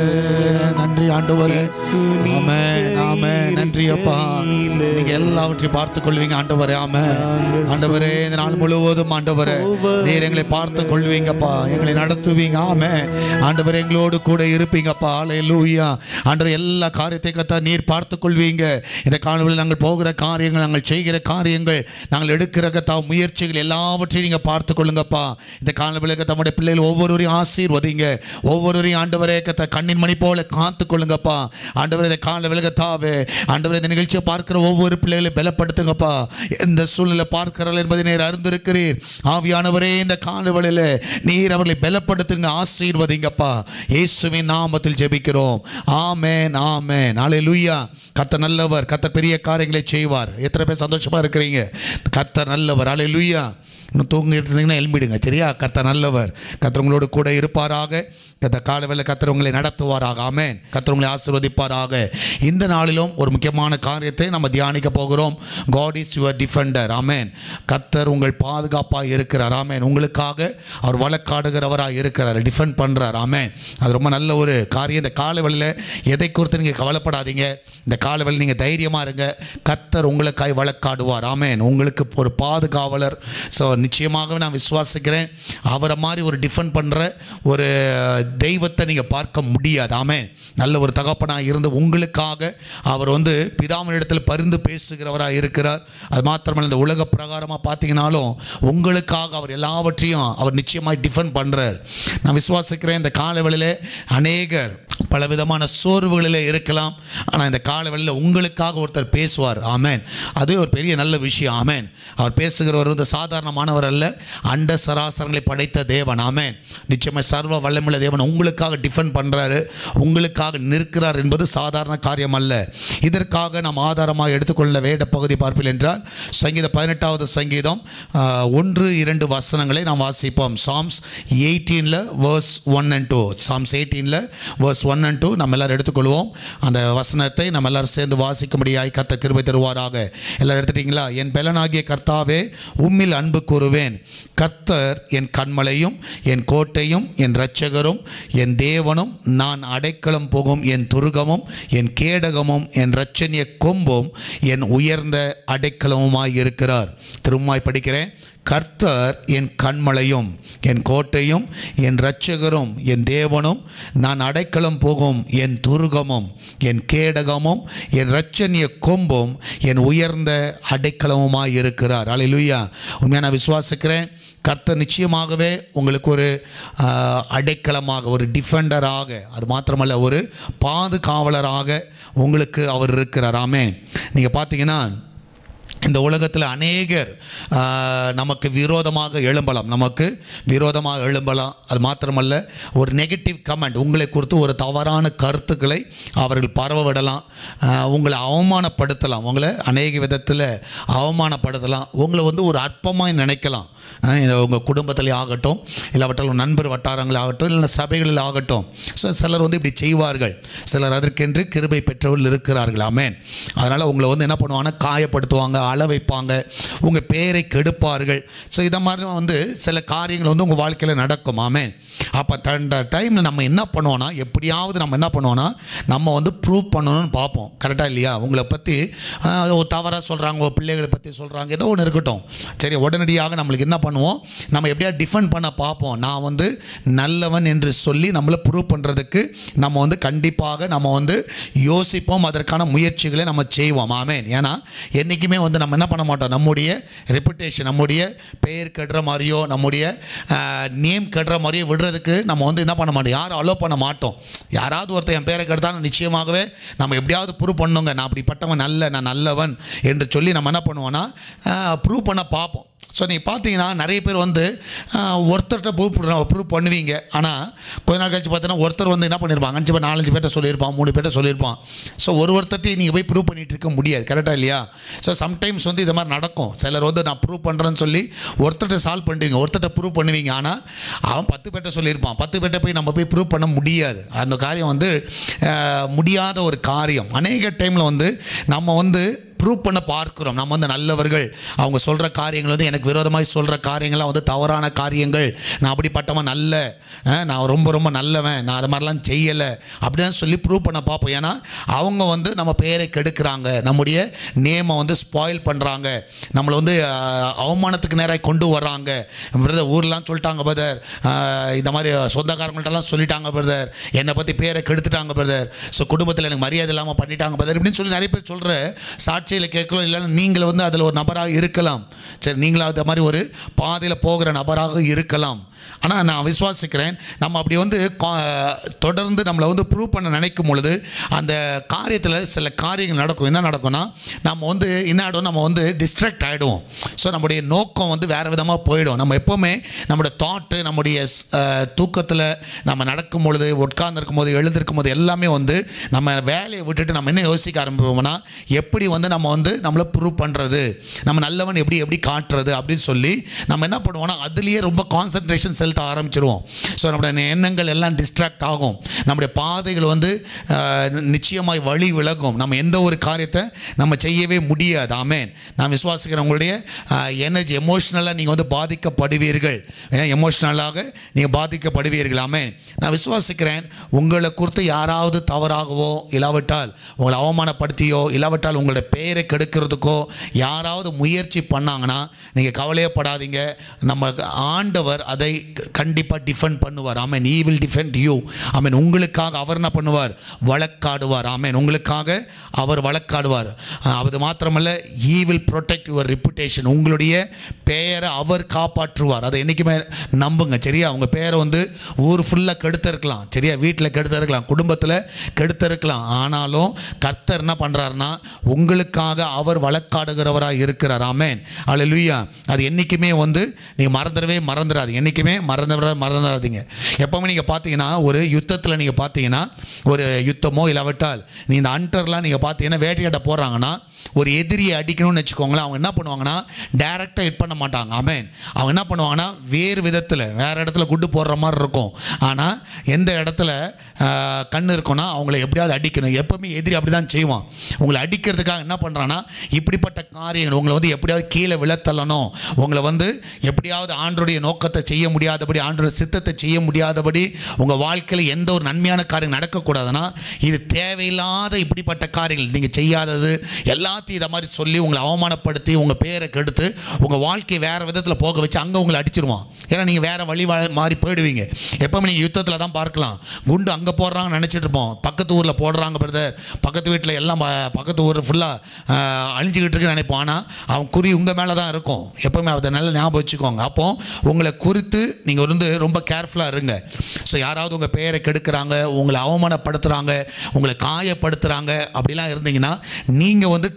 நன்றி ஆண்டவரே ஆமே ஆமே நன்றி அப்பா நீங்க எல்லாவற்றையும் பார்த்து கொள்வீங்க ஆண்டவரே ஆமே ஆண்டவரே இந்த நாள் முழுவதும் ஆண்டவரே நீர் எங்களை பார்த்து கொள்வீங்கப்பா எங்களை நடத்துவீங்க ஆமே ஆண்டவர் எங்களோடு கூட இருப்பீங்கப்பா அல்லேலூயா ஆண்டவர் எல்லா காரியத்தை கத்தா நீர் பார்த்து கொள்வீங்க இந்த காலங்களில் நாங்கள் போகிற காரியங்கள் நாங்கள் செய்கிற காரியங்கள் நாங்கள் எடுக்கிற கத்தா முயற்சிகள் எல்லாவற்றையும் நீங்க பார்த்து கொள்ளுங்கப்பா இந்த காலங்களில் தம்முடைய பிள்ளைகள் ஒவ்வொருவரையும் ஆசீர்வதிங்க ஒவ்வொருவரையும் ஆண்டவரே கத்த கண்ணின் மணி போல காத்து கொள்ளுங்கப்பா ஆண்டவர் இந்த கால விலகத்தாவே ஆண்டவர் இந்த நிகழ்ச்சியை பார்க்கிற ஒவ்வொரு பிள்ளைகளையும் பலப்படுத்துங்கப்பா எந்த சூழ்நிலை பார்க்கிறார்கள் என்பதை நீர் அறிந்திருக்கிறீர் ஆவியானவரே இந்த காலவெளியில் நீர் அவர்களை பலப்படுத்துங்க ஆசீர்வதிங்கப்பா இயேசுவின் நாமத்தில் ஜெபிக்கிறோம் ஆமென் ஆமென் ஹalleluya கர்த்தர் நல்லவர் கர்த்தர் பெரிய காரியங்களை செய்வார் எத்தனை பேர் சந்தோஷமா இருக்கிறீங்க கர்த்தர் நல்லவர் ஹalleluya இன்னும் தூங்கிட்டு இருந்தீங்கன்னா எழும்பிடுங்க சரியா கர்த்தர் நல்லவர் கர்த்தர் உங்களோடு கூட இருப்பாராக கத்த காலவேளை கர்த்தர் உங்களை நடத்துவாராக ஆமென் கர்த்தர் உங்களை ஆசீர்வதிப்பாராக இந்த நாளிலும் ஒரு முக்கியமான காரியத்தை நம்ம தியானிக்க போகிறோம் God is your defender amen கர்த்தர் உங்கள் பாதுகாப்பாக இருக்கிறார் ஆமென் உங்களுக்காக அவர் வழக்காடுகிறவராக இருக்கிறார் டிஃபெண்ட் பண்ணுறார் ஆமென் அது ரொம்ப நல்ல ஒரு காரியம் இந்த காலவெளியில் எதை குறித்து நீங்கள் கவலைப்படாதீங்க இந்த காலவெளியில் நீங்கள் தைரியமாக இருங்க கர்த்தர் உங்களுக்காய் வழக்காடுவார் ஆமென் உங்களுக்கு ஒரு பாதுகாவலர் ஸோ நிச்சயமாகவே நான் விசுவாசிக்கிறேன் அவரை மாதிரி ஒரு டிஃபெண்ட் பண்ணுற ஒரு தெய்வத்தை நீங்கள் பார்க்க முடியாது ஆமென் நல்ல ஒரு தகப்பனாக இருந்து உங்களுக்காக அவர் வந்து பிதாவினிடத்தில் பரிந்து பேசுகிறவராக இருக்கிறார் அது மாத்திரமல்ல இந்த உலக பிரகாரமாக பார்த்தீங்கன்னாலும் உங்களுக்காக அவர் எல்லாவற்றையும் அவர் நிச்சயமாக டிஃபெண்ட் பண்ணுறார் நான் விசுவாசிக்கிறேன் இந்த காலவெளியில் அநேகர் பலவிதமான சோர்வுகளில் இருக்கலாம் ஆனால் இந்த காலவெளியில் உங்களுக்காக ஒருத்தர் பேசுவார் ஆமென் அது ஒரு பெரிய நல்ல விஷயம் ஆமென் அவர் பேசுகிறவர் வந்து சாதாரணமானவர் அல்ல அண்ட சராசரங்களை படைத்த தேவன் ஆமென் நிச்சயமாக சர்வ வல்லமுள்ள தேவன் உங்களுக்காக டிஃபெண்ட் பண்ணுறாரு உங்களுக்காக நிற்கிறார் என்பது சாதாரண காரியம் அல்ல இதற்காக நாம் ஆதாரமாக எடுத்துக்கொள்ள வேட பகுதி பார்ப்பில் என்றால் சங்கீத பதினெட்டாவது சங்கீதம் ஆஹ், ஒன்று இரண்டு வசனங்களை நாம் வாசிப்போம் சாம்ஸ் எயிட்டீனில் verse one and two psalms எயிட்டீனில் வேர்ஸ் ஒன் அண்ட் டூ நம்ம எல்லாரும் எடுத்துக்கொள்வோம் அந்த வசனத்தை நம்ம எல்லாரும் சேர்ந்து வாசிக்கும்படியாய் கர்த்தர் கிருபை தருவாராக எல்லாரும் எடுத்துட்டீங்களா என் பெலனாகிய கர்த்தாவே உம்மில் அன்பு கூறுவேன் கர்த்தர் என் கண்மலையும் என் கோட்டையும் என் இரட்சகரும் என் தேவனும் நான் அடைக்கலம் போகும் என் துருகமும் என் கேடகமும் என் இரட்சணிய கொம்பும் என் உயர்ந்த அடைக்கலமுமாய் இருக்கிறார் திரும்மாய் படிக்கிறேன் கர்த்தர் என் கண்மலையும் என் கோட்டையும் என் இரட்சகரும் என் தேவனும் நான் அடைக்கலம் போகும் என் துருகமும் என் கேடகமும் என் இரட்சணிய கொம்பும் என் உயர்ந்த அடைக்கலமுமாய் இருக்கிறார் அல்லேலூயா உண்மையாக நான் விசுவாசிக்கிறேன் கர்த்தர் நிச்சயமாகவே உங்களுக்கு ஒரு ஆஹ், அடைக்கலமாக ஒரு டிஃபெண்டராக அது மாத்திரமல்ல ஒரு பாதுகாவலராக உங்களுக்கு அவர் இருக்கிறார் ஆமென் நீங்கள் பார்த்தீங்கன்னா இந்த உலகத்தில் அநேகர் ஆஹ், நமக்கு விரோதமாக எழும்பலாம் நமக்கு விரோதமாக எழும்பலாம் அது மாத்திரமல்ல ஒரு நெகட்டிவ் கமெண்ட் உங்களை குறித்து ஒரு தவறான கருத்துக்களை அவர்கள் பரவ விடலாம் ஆஹ், உங்களை அவமானப்படுத்தலாம் உங்களை அநேக விதத்தில் அவமானப்படுத்தலாம் உங்களை வந்து ஒரு அற்பமாய் நினைக்கலாம் அஹ் இது உங்கள் குடும்பத்திலே ஆகட்டும் இல்லாவற்றால் உங்கள் நண்பர் வட்டாரங்கள் ஆகட்டும் இல்லை சபைகளில் ஆகட்டும் ஸோ சிலர் வந்து இப்படி செய்வார்கள் சிலர் அதற்கென்று கிருபை பெற்றவர்கள் இருக்கிறார்கள் ஆமென் அதனால் உங்களை வந்து என்ன பண்ணுவாங்கன்னா காயப்படுத்துவாங்க அள வைப்பாங்க உங்கள் பேரை கெடுப்பார்கள் ஸோ இதை மாதிரி வந்து சில காரியங்கள் வந்து உங்கள் வாழ்க்கையில் நடக்கும் ஆமென் அப்போ அந்த டைமில் நம்ம என்ன பண்ணுவோன்னா எப்படியாவது நம்ம என்ன பண்ணுவோன்னா நம்ம வந்து ப்ரூவ் பண்ணணும்னு பார்ப்போம் கரெக்டாக இல்லையா உங்களை பற்றி ஒரு தவறாக சொல்கிறாங்க உங்கள் பிள்ளைகளை பற்றி சொல்கிறாங்க ஏதோ ஒன்று இருக்கட்டும் சரி உடனடியாக நம்மளுக்கு என்ன பண்ணுவோம் நம்ம எப்படியா டிஃபெண்ட் பண்ண பார்ப்போம் நான் வந்து நல்லவன் என்று சொல்லி நம்மளை ப்ரூவ் பண்ணுறதுக்கு நம்ம வந்து கண்டிப்பாக நம்ம வந்து யோசிப்போம் அதற்கான முயற்சிகளை நம்ம செய்வோம் ஆமேன் ஏன்னா என்றைக்குமே வந்து நம்ம என்ன பண்ண மாட்டோம் நம்முடைய ரெப்புடேஷன் நம்முடைய பெயர் கெடுற மாதிரியோ நம்முடைய நேம் கெடுற மாதிரியோ விடுறதுக்கு நம்ம வந்து என்ன பண்ண மாட்டோம் யாரும் அலோவ் பண்ண மாட்டோம் யாராவது ஒருத்தர் என் பேரை கெடுத்தாலும் நிச்சயமாகவே நம்ம எப்படியாவது ப்ரூவ் பண்ணுங்க நான் அப்படிப்பட்டவன் நல்ல நான் நல்லவன் என்று சொல்லி நம்ம என்ன பண்ணுவோன்னா ப்ரூவ் பண்ண பார்ப்போம் ஸோ நீங்கள் பார்த்தீங்கன்னா நிறைய பேர் வந்து ஆஹ், ஒருத்தர்கிட்ட ப்ரூவ் ப்ரூவ் பண்ணுவீங்க ஆனால் கொஞ்ச நாள் கழிச்சு பார்த்தீங்கன்னா ஒருத்தர் வந்து என்ன பண்ணியிருப்பாங்க அஞ்சு பேர் நாலஞ்சு பேர்ட்ட சொல்லியிருப்பான் மூணு பேர்ட்ட சொல்லியிருப்பான் ஸோ ஒரு ஒருத்தர்ட்டையும் நீங்கள் போய் ப்ரூவ் பண்ணிட்டு இருக்க முடியாது கரெக்டாக இல்லையா ஸோ சம்டைம்ஸ் வந்து இது மாதிரி நடக்கும் சிலர் வந்து நான் ப்ரூவ் பண்ணுறேன்னு சொல்லி ஒருத்தர்கிட்ட சால்வ் பண்ணுவீங்க ஒருத்தர்கிட்ட ப்ரூவ் பண்ணுவீங்க ஆனால் அவன் பத்து பேர்ட்ட சொல்லியிருப்பான் பத்து பேர்ட்ட போய் நம்ம போய் ப்ரூவ் பண்ண முடியாது அந்த காரியம் வந்து ஆஹ், முடியாத ஒரு காரியம் அநேக டைமில் வந்து நம்ம வந்து ப்ரூவ் பண்ண பார்க்கிறோம் நம்ம வந்து நல்லவர்கள் அவங்க சொல்கிற காரியங்கள் வந்து எனக்கு விரோதமாக சொல்கிற காரியங்கள்லாம் வந்து தவறான காரியங்கள் நான் அப்படிப்பட்டவன் நல்ல அஹ், நான் ரொம்ப ரொம்ப நல்லவன் நான் அது மாதிரிலாம் செய்யலை அப்படின்னு சொல்லி ப்ரூவ் பண்ண பார்ப்போம் ஏன்னா அவங்க வந்து நம்ம பெயரை கெடுக்கிறாங்க நம்முடைய நேமை வந்து ஸ்பாயில் பண்ணுறாங்க நம்மளை வந்து அஹ், அவமானத்துக்கு நேராக கொண்டு வர்றாங்க பிரதர் ஊர்லாம் சொல்லிட்டாங்க பிரதர் இந்த மாதிரி சொந்தக்காரங்கள்ட்டலாம் சொல்லிட்டாங்க பிரதர் என்னை பற்றி பேரை கெடுத்துட்டாங்க பிரதர் ஸோ குடும்பத்தில் எனக்கு மரியாதை இல்லாமல் பண்ணிட்டாங்க பிரதர் இப்படின்னு சொல்லி நிறைய பேர் சொல்கிற சாட்சியில் கேட்கலாம் இல்லைன்னா நீங்கள் வந்து அதில் ஒரு நபராக இருக்கலாம் சரி நீங்களும் அது மாதிரி ஒரு பாதையில் போகிற நபராக இருக்கலாம் ஆனால் நான் விசுவாசிக்கிறேன் நம்ம அப்படி வந்து கா- தொடர்ந்து நம்மளை வந்து ப்ரூவ் பண்ண நினைக்கும் பொழுது அந்த காரியத்தில் சில காரியங்கள் நடக்கும் என்ன நடக்கும்னா நம்ம வந்து என்ன ஆகிடும் நம்ம வந்து டிஸ்ட்ராக்ட் ஆகிடுவோம் ஸோ நம்முடைய நோக்கம் வந்து வேறு விதமாக போயிடும் நம்ம எப்போவுமே நம்முடைய தாட்டு நம்முடைய தூக்கத்தில் நம்ம நடக்கும் பொழுது உட்கார்ந்துருக்கும் போது எழுந்திருக்கும் போது எல்லாமே வந்து நம்ம வேலையை விட்டுட்டு நம்ம என்ன யோசிக்க ஆரம்பிப்போம்னா எப்படி வந்து நம்ம வந்து நம்மளை ப்ரூவ் பண்ணுறது நம்ம நல்லவன் எப்படி எப்படி காட்டுறது அப்படின்னு சொல்லி நம்ம என்ன பண்ணுவோம்னா அதுலேயே ரொம்ப கான்சன்ட்ரேஷன் செலுத்த ஆரம்பிச்சிருவோம் ஸோ நம்முடைய எண்ணங்கள் எல்லாம் டிஸ்ட்ராக்ட் ஆகும் நம்முடைய பாதைகள் வந்து அஹ், நிச்சயமாய் வழி விலகும் நம்ம எந்த ஒரு காரியத்தை நம்ம செய்யவே முடியாது ஆமேன் நான் விசுவாசிக்கிறேன் உங்களுடைய எனர்ஜி எமோஷ்னலாக நீங்கள் வந்து பாதிக்கப்படுவீர்கள் எமோஷ்னலாக நீங்கள் பாதிக்கப்படுவீர்கள் ஆமேன் நான் விசுவாசிக்கிறேன் உங்களை குறித்து யாராவது தவறாகவோ இல்லாவிட்டால் உங்களை அவமானப்படுத்தியோ இல்லாவிட்டால் உங்களுடைய பெயரை கெடுக்கிறதுக்கோ யாராவது முயற்சி பண்ணாங்கன்னா நீங்கள் கவலையப்படாதீங்க நம்ம ஆண்டவர் அதை கண்டிப்பாக டிஃபெண்ட் பண்ணுவார் amen he will defend you amen உங்களுக்காக அவர் என்ன பண்ணுவார் வழக்காடுவார் ஆமேன் உங்களுக்காக அவர் வழக்காடுவார் அஹ் அது மாத்திரமல்ல he will protect your reputation உங்களுடைய பெயரை அவர் காப்பாற்றுவார் அதை என்றைக்குமே நம்புங்க சரியா உங்க பெயரை வந்து ஊர் ஃபுல்லாக கெடுத்திருக்கலாம் சரியா வீட்டில் கெடுத்திருக்கலாம் குடும்பத்தில் கெடுத்திருக்கலாம் ஆனாலும் கர்த்தர் என்ன பண்ணுறாருன்னா உங்களுக்காக அவர் வழக்காடுகிறவராக இருக்கிறார் ஆமேன் அல்லேலூயா அது என்றைக்குமே வந்து நீங்கள் மறந்துடவே மறந்துடாதீங்க என்றைக்குமே மறந்துட மறந்துடாதீங்க எப்போவுமே நீங்கள் பார்த்தீங்கன்னா ஒரு யுத்தத்தில் நீங்கள் பார்த்தீங்கன்னா ஒரு யுத்தமோ இல்லாவிட்டால் நீ இந்த அண்டர்லாம் நீங்கள் பார்த்தீங்கன்னா வேட்டையாட போகிறாங்கன்னா ஒரு எதிரியை அடிக்கணும்னு வச்சுக்கோங்களேன் அவங்க என்ன பண்ணுவாங்கன்னா டைரெக்டாக ஹிட் பண்ண மாட்டாங்க ஆமேன் அவங்க என்ன பண்ணுவாங்கன்னா வேறு விதத்தில் வேறு இடத்துல குட்டு போடுற மாதிரி இருக்கும் ஆனால் எந்த இடத்துல ஆஹ், கண்ணு இருக்கும்னா அவங்கள எப்படியாவது அடிக்கணும் எப்பவுமே எதிரி அப்படி தான் செய்வான் உங்களை அடிக்கிறதுக்காக என்ன பண்ணுறான்னா இப்படிப்பட்ட காரியங்கள் உங்களை வந்து எப்படியாவது கீழே விழத்தள்ளணும் உங்களை வந்து எப்படியாவது ஆண்டருடைய நோக்கத்தை செய்ய முடியாதபடி ஆண்டோட சித்தத்தை செய்ய முடியாதபடி உங்கள் வாழ்க்கையில் எந்த ஒரு நன்மையான காரியம் நடக்கக்கூடாதுன்னா இது தேவையில்லாத இப்படிப்பட்ட காரியங்கள் நீங்கள் செய்யாதது எல்லாத்தையும் இதை மாதிரி சொல்லி உங்களை அவமானப்படுத்தி உங்கள் பேரை கெடுத்து உங்கள் வாழ்க்கையை வேறு விதத்தில் போக வச்சு அங்கே உங்களை அடிச்சிருவான் ஏன்னா நீங்கள் வேறு வழி வா- மாறி போயிடுவீங்க எப்பவுமே நீங்கள் யுத்தத்தில் தான் பார்க்கலாம் குண்டு அங்கே போடுறாங்கன்னு நினச்சிட்டு இருப்போம் பக்கத்து ஊரில் போடுறாங்க பிரதர் பக்கத்து வீட்டில் எல்லாம் ப- பக்கத்து ஊர் ஃபுல்லாக அழிஞ்சிக்கிட்டு இருக்குன்னு நினைப்போம் ஆனால் அவன் குறி உங்கள் மேலே தான் இருக்கும் எப்பவுமே அதை நல்லா ஞாபகம் வச்சுக்கோங்க அப்போ உங்களை குறித்து நீங்கள் வந்து ரொம்ப கேர்ஃபுல்லாக இருங்க ஸோ யாராவது உங்கள் பெயரை கெடுக்கிறாங்க உங்களை அவமானப்படுத்துகிறாங்க உங்களை காயப்படுத்துகிறாங்க அப்படிலாம் இருந்தீங்கன்னா நீங்கள் வந்து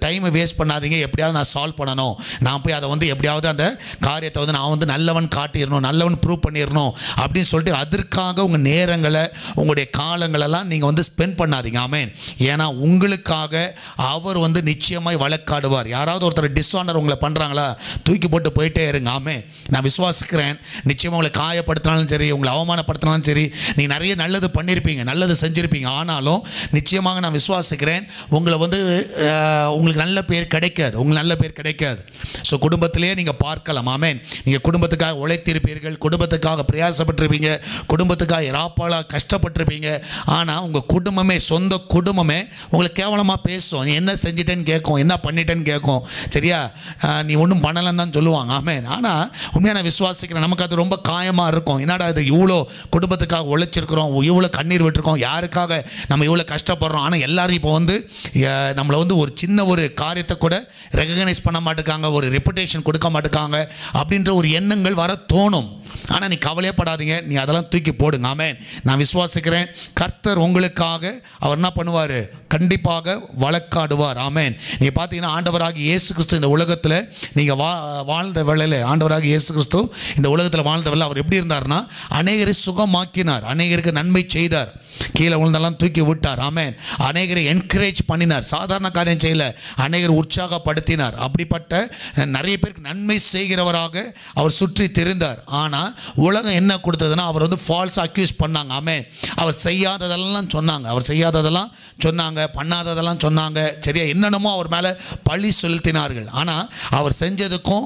டைமை வேஸ்ட் பண்ணாதீங்க எப்படியாவது நான் சால்வ் பண்ணணும் நான் போய் அதை வந்து எப்படியாவது அந்த காரியத்தை வந்து நான் வந்து நல்லவன் காட்டிடணும் நல்லவன் ப்ரூவ் பண்ணிடணும் அப்படின்னு சொல்லிட்டு அதற்காக உங்கள் நேரங்களை உங்களுடைய காலங்களெல்லாம் நீங்கள் வந்து ஸ்பெண்ட் பண்ணாதீங்க ஆமேன் ஏன்னா உங்களுக்காக அவர் வந்து நிச்சயமாய் வழக்காடுவார் யாராவது ஒருத்தர் டிஸ்ஆனர் உங்களை பண்ணுறாங்களா தூக்கி போட்டு போயிட்டே இருங்க ஆமே நான் விசுவாசிக்கிறேன் நிச்சயமாக உங்களை காயப்படுத்தினாலும் சரி உங்களை அவமானப்படுத்தினாலும் சரி நீ நிறைய நல்லது பண்ணியிருப்பீங்க நல்லது செஞ்சுருப்பீங்க ஆனாலும் நிச்சயமாக நான் விசுவாசிக்கிறேன் உங்களை வந்து அஹ், உங்களுக்கு நல்ல பேர் கிடைக்காது உங்களுக்கு நல்ல பேர் கிடைக்காது ஸோ குடும்பத்திலேயே நீங்கள் பார்க்கலாம் ஆமேன் நீங்கள் குடும்பத்துக்காக உழைத்திருப்பீர்கள் குடும்பத்துக்காக பிரயாசப்பட்டிருப்பீங்க குடும்பத்துக்காக இராப்பாளாக கஷ்டப்பட்டிருப்பீங்க ஆனால் உங்கள் குடும்பமே சொந்த குடும்பமே உங்களை கேவலமாக பேசும் நீ என்ன செஞ்சிட்டேன்னு கேட்கும் என்ன பண்ணிட்டேன்னு கேட்கும் சரியா அஹ், நீ ஒன்றும் பண்ணலன்னு தான் சொல்லுவாங்க ஆமேன் ஆனால் உண்மையாக நான் விசுவாசிக்கிறேன் நமக்கு அது ரொம்ப காயமாக இருக்கும் என்னடா இது இவ்வளோ குடும்பத்துக்காக உழைச்சிருக்கிறோம் இவ்வளோ கண்ணீர் விட்டுருக்கோம் யாருக்காக நம்ம இவ்வளோ கஷ்டப்படுறோம் ஆனால் எல்லாரும் இப்போ வந்து அஹ், நம்மளை வந்து ஒரு சின்ன ஒரு காரியத்தை கூட ரெகக்னைஸ் பண்ண மாட்டேங்காங்க ஒரு ரெப்புடேஷன் கொடுக்க மாட்டேங்காங்க அப்படின்ற ஒரு எண்ணங்கள் வர தோணும் ஆனால் நீ கவலையே படாதீங்க நீ அதெல்லாம் தூக்கி போடுங்க ஆமென் நான் விசுவாசிக்கிறேன் கர்த்தர் உங்களுக்காக அவர் என்ன பண்ணுவார் கண்டிப்பாக வழக்காடுவார் ஆமென் நீங்கள் பார்த்தீங்கன்னா ஆண்டவராக இயேசு கிறிஸ்து இந்த உலகத்தில் நீங்கள் வா வாழ்ந்த வேளையில் ஆண்டவராக இயேசு கிறிஸ்து இந்த உலகத்தில் வாழ்ந்த வேளையில் அவர் எப்படி இருந்தார்னா அநேகரை சுகமாக்கினார் அநேகருக்கு நன்மை செய்தார் கீழே விழுந்தெல்லாம் தூக்கி விட்டார் ஆமென் அநேகரை என்கரேஜ் பண்ணினார் சாதாரண காரியம் செய்யல அநேகர் உற்சாகப்படுத்தினார் அப்படிப்பட்ட நிறைய பேருக்கு நன்மை செய்கிறவராக அவர் சுற்றி தெரிந்தார் ஆனால் உலகம் என்ன கொடுத்ததுன்னா அவர் வந்து ஃபால்ஸ் அக்யூஸ் பண்ணாங்க ஆமென் அவர் செய்யாததெல்லாம் சொன்னாங்க அவர் செய்யாததெல்லாம் சொன்னாங்க பண்ணாததெல்லாம் சொன்னாங்க சரியா என்னென்னமோ அவர் மேலே பழி செலுத்தினார்கள் ஆனால் அவர் செஞ்சதுக்கும்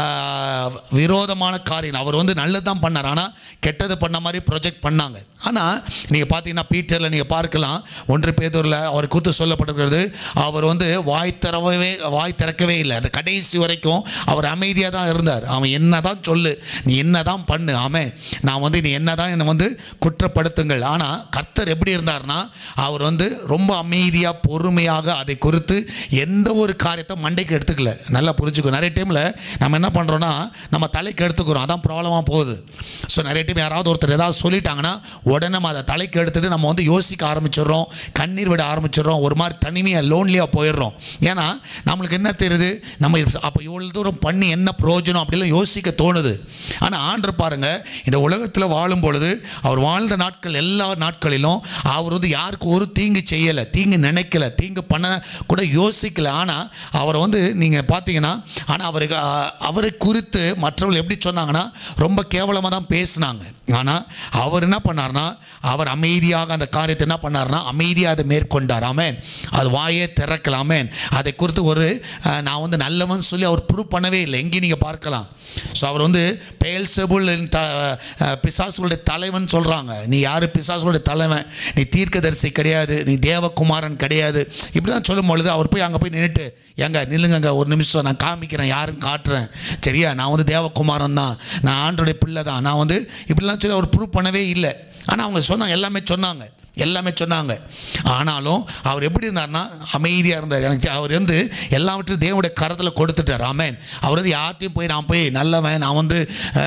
ஆஹ், விரோதமான காரியம் அவர் வந்து நல்லது தான் பண்ணார் ஆனால் கெட்டது பண்ண மாதிரி ப்ரொஜெக்ட் பண்ணாங்க ஆனால் நீங்கள் பார்த்தீங்கன்னா பீட்டரில் நீங்கள் பார்க்கலாம் ஒன்று பேதூரில் அவர் கூத்து சொல்லப்பட்டிருக்கிறது அவர் வந்து வாய் திறவே வாய் திறக்கவே இல்லை அந்த கடைசி வரைக்கும் அவர் அமைதியாக தான் இருந்தார் அவன் என்ன தான் சொல்லு நீ என்ன தான் பண்ணு ஆமென் நான் வந்து நீ என்ன தான் என்னை வந்து குற்றப்படுத்துங்கள் ஆனால் கர்த்தர் எப்படி இருந்தார்னா அவர் வந்து ரொம்ப அமைதியாக பொறுமையாக அதை குறித்து எந்த ஒரு காரியத்தை மண்டைக்கு எடுத்துக்கல நல்லா புரிஞ்சுக்கோ நிறைய டைமில் நம்ம என்ன பண்ணுறோன்னா நம்ம தலைக்கு எடுத்துக்கிறோம் அதான் ப்ராப்ளமாக போகுது ஸோ நிறைய டைம் யாராவது ஒருத்தர் ஏதாவது சொல்லிட்டாங்கன்னா உடனே நம்ம அதை தலைக்கு எடுத்துட்டு நம்ம வந்து யோசிக்க ஆரம்பிச்சிடுறோம் கண்ணீர் விட ஆரம்பிச்சிடுறோம் ஒரு மாதிரி தனிமையாக லோன்லியாக போயிடுறோம் ஏன்னா நம்மளுக்கு என்ன தெரியுது நம்ம அப்போ இவ்வளோ தூரம் பண்ணி என்ன பிரயோஜனம் அப்படிலாம் யோசிக்க தோணுது ஆனால் ஆண்டு பாருங்க இந்த உலகத்தில் வாழும் பொழுது அவர் வாழ்ந்த நாட்கள் எல்லா நாட்களிலும் அவர் வந்து யாருக்கு ஒரு தீங்கு செய்யலை தீங்கு நினைக்கல தீங்கு பண்ண கூட யோசிக்கல ஆனால் அவரை வந்து நீங்கள் பார்த்தீங்கன்னா ஆனால் அவருக்கு அஹ், அவரை குறித்து மற்றவர்கள் எப்படி சொன்னாங்கன்னா ரொம்ப கேவலமாக தான் பேசினாங்க ஆனால் அவர் என்ன பண்ணார்னா அவர் அமைதியாக அந்த காரியத்தை என்ன பண்ணார்னா அமைதியாக அதை மேற்கொண்டார் ஆமென் அது வாயே திறக்கல ஆமென் அதை குறித்து ஒரு அஹ், நான் வந்து நல்லவன் சொல்லி அவர் ப்ரூவ் பண்ணவே இல்லை எங்கேயும் நீங்கள் பார்க்கலாம் ஸோ அவர் வந்து பெயல் செபுல் த அஹ், பிசாசுகளுடைய தலைவன் சொல்கிறாங்க நீ யார் பிசாசுகளுடைய தலைவன் நீ தீர்க்கதரிசி கிடையாது நீ தேவகுமாரன் கிடையாது இப்படி தான் சொல்லும் பொழுது அவர் போய் அங்கே போய் நின்றுட்டு ஏங்க நில்லுங்கங்க ஒரு நிமிஷம் நான் காமிக்கிறேன் யாருன்னு காட்டுறேன் சரியா நான் வந்து தேவகுமாரன் தான் நான் ஆண்டோடைய பிள்ளை தான் நான் வந்து இப்படிலாம் சொல்லி அவர் ப்ரூவ் பண்ணவே இல்லை ஆனால் அவங்க சொன்னாங்க எல்லாமே சொன்னாங்க எல்லாமே சொன்னாங்க ஆனாலும் அவர் எப்படி இருந்தார்னா அமைதியாக இருந்தார் எனக்கு தெ- அவர் வந்து எல்லாவற்றையும் தேவனுடைய கரத்தில் கொடுத்துட்டார் ஆமென் அவர் வந்து யார்கிட்டையும் போய் நான் போய் நல்லவன் நான் வந்து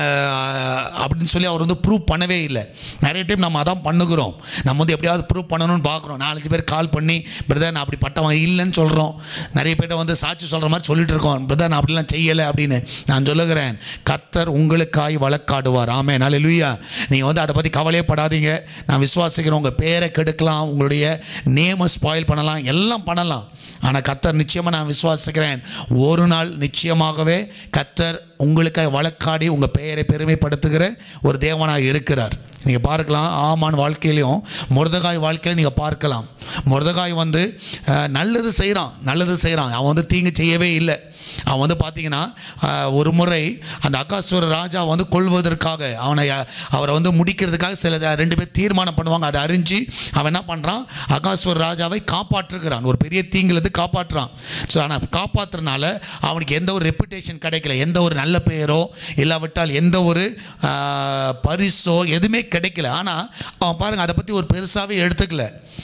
அஹ், அப்படின்னு சொல்லி அவர் வந்து ப்ரூவ் பண்ணவே இல்லை நிறைய டைம் நம்ம அதான் பண்ணுகிறோம் நம்ம வந்து எப்படியாவது ப்ரூவ் பண்ணணும்னு பார்க்குறோம் நாலஞ்சு பேர் கால் பண்ணி பிரதர் நான் அப்படி பட்டவன் இல்லைன்னு சொல்கிறோம் நிறைய பேர்ட்ட வந்து சாட்சி சொல்கிற மாதிரி சொல்லிட்டு இருக்கோம் பிரதர் நான் அப்படிலாம் செய்யலை அப்படின்னு நான் சொல்லுகிறேன் கர்த்தர் உங்களுக்காய் வழக்காடுவார் ஆமே நல்ல லூயா நீங்கள் வந்து அதை பற்றி கவலையே படாதீங்க நான் விசுவாசிக்கிறேன் உங்கள் பேரை கெடுக்கலாம் உங்களுடைய நேமை ஸ்பாயில் பண்ணலாம் எல்லாம் பண்ணலாம் ஆனால் கர்த்தர் நிச்சயமாக நான் விசுவாசிக்கிறேன் ஒரு நாள் நிச்சயமாகவே கர்த்தர் உங்களுக்காக வழக்காடி உங்கள் பெயரை பெருமைப்படுத்துகிற ஒரு தேவனாக இருக்கிறார் நீங்கள் பார்க்கலாம் ஆமான் வாழ்க்கையிலையும் முருதகாய் வாழ்க்கையில நீங்கள் பார்க்கலாம் முருதகாய் வந்து அஹ், நல்லது செய்கிறான் நல்லது செய்கிறான் அவன் வந்து தீங்கு செய்யவே இல்லை அவன் வந்து பார்த்தீங்கன்னா அஹ், ஒரு முறை அந்த அகாசுவர ராஜா வந்து கொள்வதற்காக அவனை அஹ், அவரை வந்து முடிக்கிறதுக்காக சில த- ரெண்டு பேர் தீர்மானம் பண்ணுவாங்க அதை அறிஞ்சு அவன் என்ன பண்ணுறான் அகாசுவர ராஜாவை காப்பாற்றுகிறான் ஒரு பெரிய தீங்கிலிருந்து காப்பாற்றுறான் ஸோ ஆனால் காப்பாற்றுறனால அவனுக்கு எந்த ஒரு ரெப்புடேஷன் கிடைக்கல எந்த ஒரு நல்ல பெயரோ இல்லாவிட்டால் எந்த ஒரு அஹ், பரிசோ எதுவுமே கிடைக்கல ஆனால் அவன் பாருங்க அதை பற்றி ஒரு பெருசாகவே எடுத்துக்கல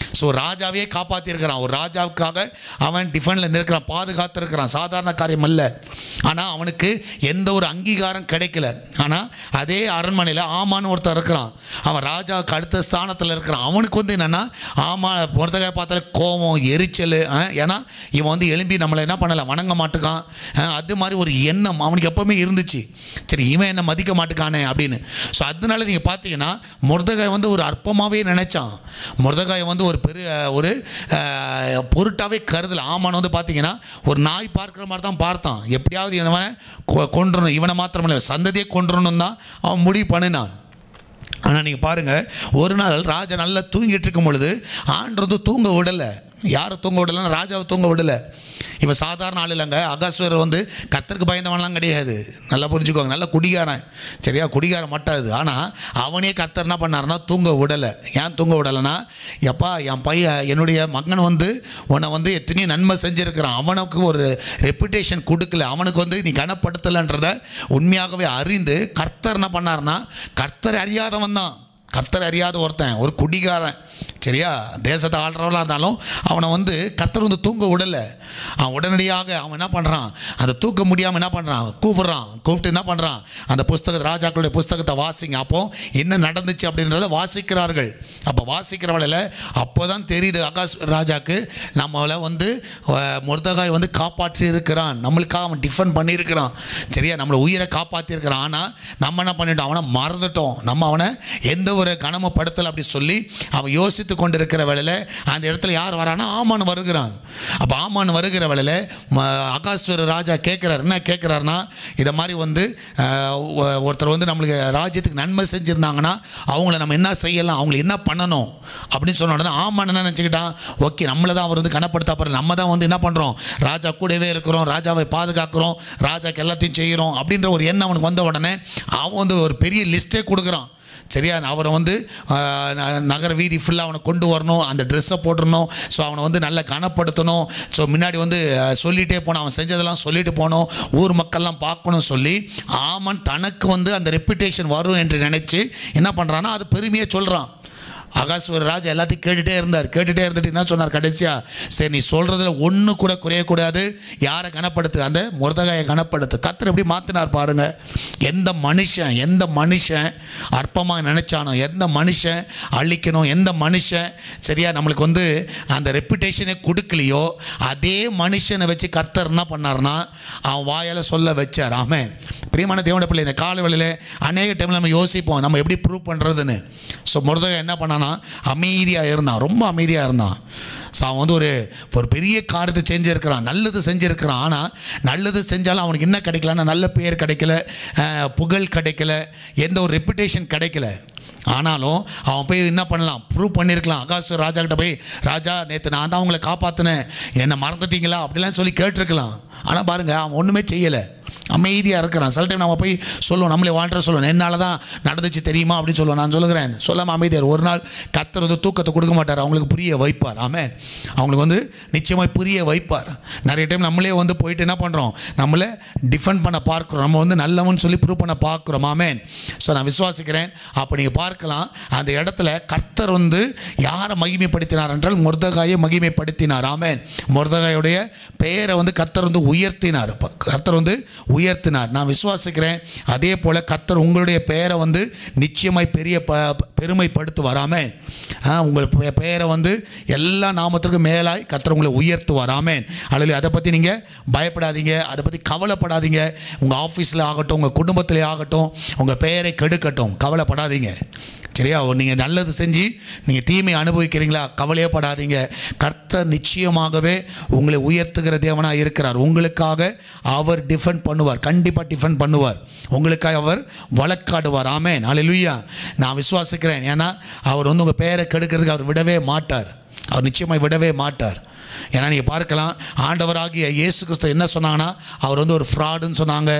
ஸோ ராஜாவே காப்பாற்றிருக்கிறான் ஒரு ராஜாவுக்காக அவன் டிஃபனில் நிற்கிறான் பாதுகாத்திருக்கிறான் சாதாரண காரியம் அல்ல ஆனால் அவனுக்கு எந்த ஒரு அங்கீகாரம் கிடைக்கல ஆனால் அதே அரண்மனையில் ஆமான்னு ஒருத்தன் இருக்கிறான் அவன் ராஜாவுக்கு அடுத்த ஸ்தானத்தில் இருக்கிறான் அவனுக்கு வந்து என்னென்னா ஆமா முருதகாய் பார்த்தாலே கோவம் எரிச்சல் அஹ், ஏன்னா இவன் வந்து எழும்பி நம்மளை என்ன பண்ணலை வணங்க மாட்டுக்கான் அஹ், அது மாதிரி ஒரு எண்ணம் அவனுக்கு எப்பவுமே இருந்துச்சு சரி இவன் என்ன மதிக்க மாட்டுக்கானே அப்படின்னு ஸோ அதனால நீங்கள் பார்த்தீங்கன்னா முருதகாய் வந்து ஒரு அற்பமாகவே நினைச்சான் முருதகாய் வந்து ஒரு பெரிய ஒரு அஹ், பொருட்டாவே கருதல ஆமான் வந்து பார்த்தீங்கன்னா ஒரு நாய் பார்க்குற மாதிரி தான் பார்த்தான் எப்படியாவது இவனை கொ- கொன்றணும் இவனை மாத்திரமில்லை சந்ததியை கொன்றணும் தான் அவன் முடிவு பண்ணினான் ஆனால் நீங்கள் பாருங்கள் ஒரு நாள் ராஜா நல்லா தூங்கிட்டு இருக்கும் பொழுது ஆண்டு வந்து தூங்க விடலை யாரை தூங்க விடலைன்னா ராஜாவை தூங்க விடலை இவன் சாதாரண ஆள் இல்லைங்க அகாஸ்வரர் வந்து கர்த்தருக்கு பயந்தவன்லாம் கிடையாது நல்லா புரிஞ்சுக்கோங்க நல்ல குடிகாரன் சரியா குடிகாரன் மட்டாது ஆனால் அவனே கர்த்தர் என்ன பண்ணாருன்னா தூங்க விடலை ஏன் தூங்க விடலைன்னா எப்பா என் பையன் என்னுடைய மகன் வந்து உன்னை வந்து எத்தனையோ நன்மை செஞ்சுருக்கிறான் அவனுக்கு ஒரு ரெப்புடேஷன் கொடுக்கல அவனுக்கு வந்து நீ கனப்படுத்தலைன்றத உண்மையாகவே அறிந்து கர்த்தர் என்ன பண்ணாருன்னா கர்த்தர் அறியாதவன் தான் கர்த்தர் அறியாத ஒருத்தன் ஒரு குடிகாரன் சரியா தேசத்தை ஆள்றவளாக இருந்தாலும் அவனை வந்து கர்த்தர் வந்து தூங்க விடலை அவன் உடனடியாக அவன் என்ன பண்ணுறான் அந்த தூக்க முடியாமல் என்ன பண்ணுறான் கூப்பிடுறான் கூப்பிட்டு என்ன பண்ணுறான் அந்த புஸ்தக ராஜாக்களுடைய புஸ்தகத்தை வாசிங்க அப்போ என்ன நடந்துச்சு அப்படின்றத வாசிக்கிறார்கள் அப்போ வாசிக்கிறவளையில் அப்போ தான் தெரியுது ஆகாஷ் ராஜாக்கு நம்மளை வந்து அஹ், முர்தகாய் வந்து காப்பாற்றி இருக்கிறான் நம்மளுக்காக அவன் டிஃபன் பண்ணியிருக்கிறான் சரியா நம்மளை உயிரை காப்பாற்றியிருக்கிறான் ஆனால் நம்ம என்ன பண்ணிட்டோம் அவனை மறந்துட்டோம் நம்ம அவனை எந்த ஒரு கனமப்படுத்தலை அப்படி சொல்லி அவன் யோசித்து கொண்டிருக்கிற வேளையில் அந்த இடத்துல யார் வரானா ஆமான் வருகிறான் அப்போ ஆமான் வருகிற வேளையில் ம- அகாஸ்வர ராஜா கேட்குறாரு என்ன கேட்குறாருன்னா இதை மாதிரி வந்து அஹ், ஒ- ஒருத்தர் வந்து நம்மளுக்கு ராஜ்யத்துக்கு நன்மை செஞ்சுருந்தாங்கன்னா அவங்கள நம்ம என்ன செய்யலாம் அவங்களுக்கு என்ன பண்ணணும் அப்படின்னு சொன்ன உடனே ஆமான் என்ன நினச்சிக்கிட்டான் ஓகே நம்மளை தான் அவர் வந்து கனப்படுத்தா பாரு நம்ம தான் வந்து என்ன பண்ணுறோம் ராஜா கூடவே இருக்கிறோம் ராஜாவை பாதுகாக்கிறோம் ராஜாக்கு எல்லாத்தையும் செய்கிறோம் அப்படின்ற ஒரு எண்ணம் அவனுக்கு வந்த உடனே அவன் வந்து ஒரு பெரிய லிஸ்ட்டே கொடுக்குறான் சரியா அவரை வந்து ஆஹ், ந- நகர வீதி ஃபுல்லாக அவனை கொண்டு வரணும் அந்த ட்ரெஸ்ஸை போட்டுடணும் ஸோ அவனை வந்து நல்லா கனப்படுத்தணும் ஸோ முன்னாடி வந்து ஆஹ், சொல்லிட்டே போனோம் அவன் செஞ்சதெல்லாம் சொல்லிட்டு போகணும் ஊர் மக்கள்லாம் பார்க்கணும் சொல்லி ஆமன் தனக்கு வந்து அந்த ரெப்புடேஷன் வரும் என்று நினைச்சு என்ன பண்ணுறான்னா அது பெருமையாக சொல்கிறான் அகாஸ்வர ராஜா எல்லாத்தையும் கேட்டுட்டே இருந்தார் கேட்டுட்டே இருந்துட்டு என்ன சொன்னார் கடைசியா சரி நீ சொல்றதுல ஒன்று கூட குறையக்கூடாது யாரை கனப்படுத்து அந்த முருதகாயை கனப்படுத்து கர்த்தர் எப்படி மாத்தினார் பாருங்க எந்த மனுஷன் எந்த மனுஷன் அற்பமாக நினைச்சானோ எந்த மனுஷன் அழிக்கணும் எந்த மனுஷன் சரியா நம்மளுக்கு வந்து அந்த ரெப்புடேஷனே கொடுக்கலையோ அதே மனுஷனை வச்சு கர்த்தர் என்ன பண்ணார்னா அவன் வாயால் சொல்ல வச்சார் ஆமென் பிரியமான தேவன பிள்ளை இந்த கால வேளையில அநேக டைமில் நம்ம யோசிப்போம் நம்ம எப்படி ப்ரூவ் பண்ணுறதுன்னு ஸோ முருதகா என்ன பண்ணானா அமைதியாக இருந்தான் ரொம்ப அமைதியாக இருந்தான் ஸோ அவன் வந்து ஒரு ஒரு பெரிய காரியத்தை செஞ்சுருக்கிறான் நல்லது செஞ்சுருக்கிறான் ஆனால் நல்லது செஞ்சாலும் அவனுக்கு என்ன கிடைக்கலன்னா நல்ல பேர் கிடைக்கல அஹ், புகழ் கிடைக்கல எந்த ஒரு ரெப்புடேஷன் கிடைக்கல ஆனாலும் அவன் போய் என்ன பண்ணலாம் ப்ரூவ் பண்ணியிருக்கலாம் ஆகாஷ் ராஜா கிட்ட போய் ராஜா நேற்று நான் தான் உங்களை காப்பாற்றினேன் என்னை மறந்துட்டீங்களா அப்படிலாம் சொல்லி கேட்டிருக்கலாம் ஆனால் பாருங்க அவன் ஒன்றுமே செய்யலை அமைதியாக இருக்கிறான் சில டைம் நம்ம போய் சொல்லுவோம் நம்மளே வாழ்ற சொல்லுவோம் என்னால் தான் நடந்துச்சு தெரியுமா அப்படின்னு சொல்லுவோம் நான் சொல்லுகிறேன் சொல்லாமல் அமைதியார் ஒரு நாள் கர்த்தர் வந்து தூக்கத்தை கொடுக்க மாட்டார் அவங்களுக்கு புரிய வைப்பார் ஆமே அவங்களுக்கு வந்து நிச்சயமாக புரிய வைப்பார் நிறைய டைம் நம்மளே வந்து போயிட்டு என்ன பண்ணுறோம் நம்மளை டிஃபெண்ட் பண்ண பார்க்குறோம் நம்ம வந்து நல்லவன் சொல்லி ப்ரூவ் பண்ண பார்க்குறோம் ஆமேன் ஸோ நான் விசுவாசிக்கிறேன் அப்போ நீங்கள் பார்க்கலாம் அந்த இடத்துல கர்த்தர் வந்து யாரை மகிமைப்படுத்தினார் என்றால் முர்தகாயை மகிமைப்படுத்தினார் ஆமேன் முர்தகாயுடைய பெயரை வந்து கர்த்தர் வந்து உயர்த்தினார் ப- கர்த்தர் வந்து உயர்த்தினார் நான் விசுவாசிக்கிறேன் அதே போல் கர்த்தர் உங்களுடைய பெயரை வந்து நிச்சயமாய் பெரிய ப பெருமைப்படுத்துவார் ஆமென் ஆ, உங்கள் பெ- பெயரை வந்து எல்லா நாமத்திற்கும் மேலாய் கர்த்தர் உங்களை உயர்த்துவார் ஆமென் அல்லது அதை பற்றி நீங்கள் பயப்படாதீங்க அதை பற்றி கவலைப்படாதீங்க உங்கள் ஆஃபீஸில் ஆகட்டும் உங்கள் குடும்பத்திலே ஆகட்டும் உங்கள் பெயரை கெடுக்கட்டும் கவலைப்படாதீங்க சரியா நீங்கள் நல்லது செஞ்சு நீங்கள் தீமை அனுபவிக்கிறீங்களா கவலையே படாதீங்க கர்த்தர் நிச்சயமாகவே உங்களை உயர்த்துகிற தேவனாக இருக்கிறார் உங்களுக்காக அவர் டிஃபெண்ட் பண்ணுவார் கண்டிப்பாக டிஃபெண்ட் பண்ணுவார் உங்களுக்காக அவர் வழக்காடுவார் ஆமென் அல்லேலூயா நான் விசுவாசிக்கிறேன் ஏன்னா அவர் வந்து உங்கள் பெயரை கெடுக்கிறதுக்கு அவர் விடவே மாட்டார் அவர் நிச்சயமாக விடவே மாட்டார் ஏன்னா நீங்கள் பார்க்கலாம் ஆண்டவராகிய இயேசு கிறிஸ்து என்ன சொன்னாங்கன்னா அவர் வந்து ஒரு ஃப்ராடுன்னு சொன்னாங்க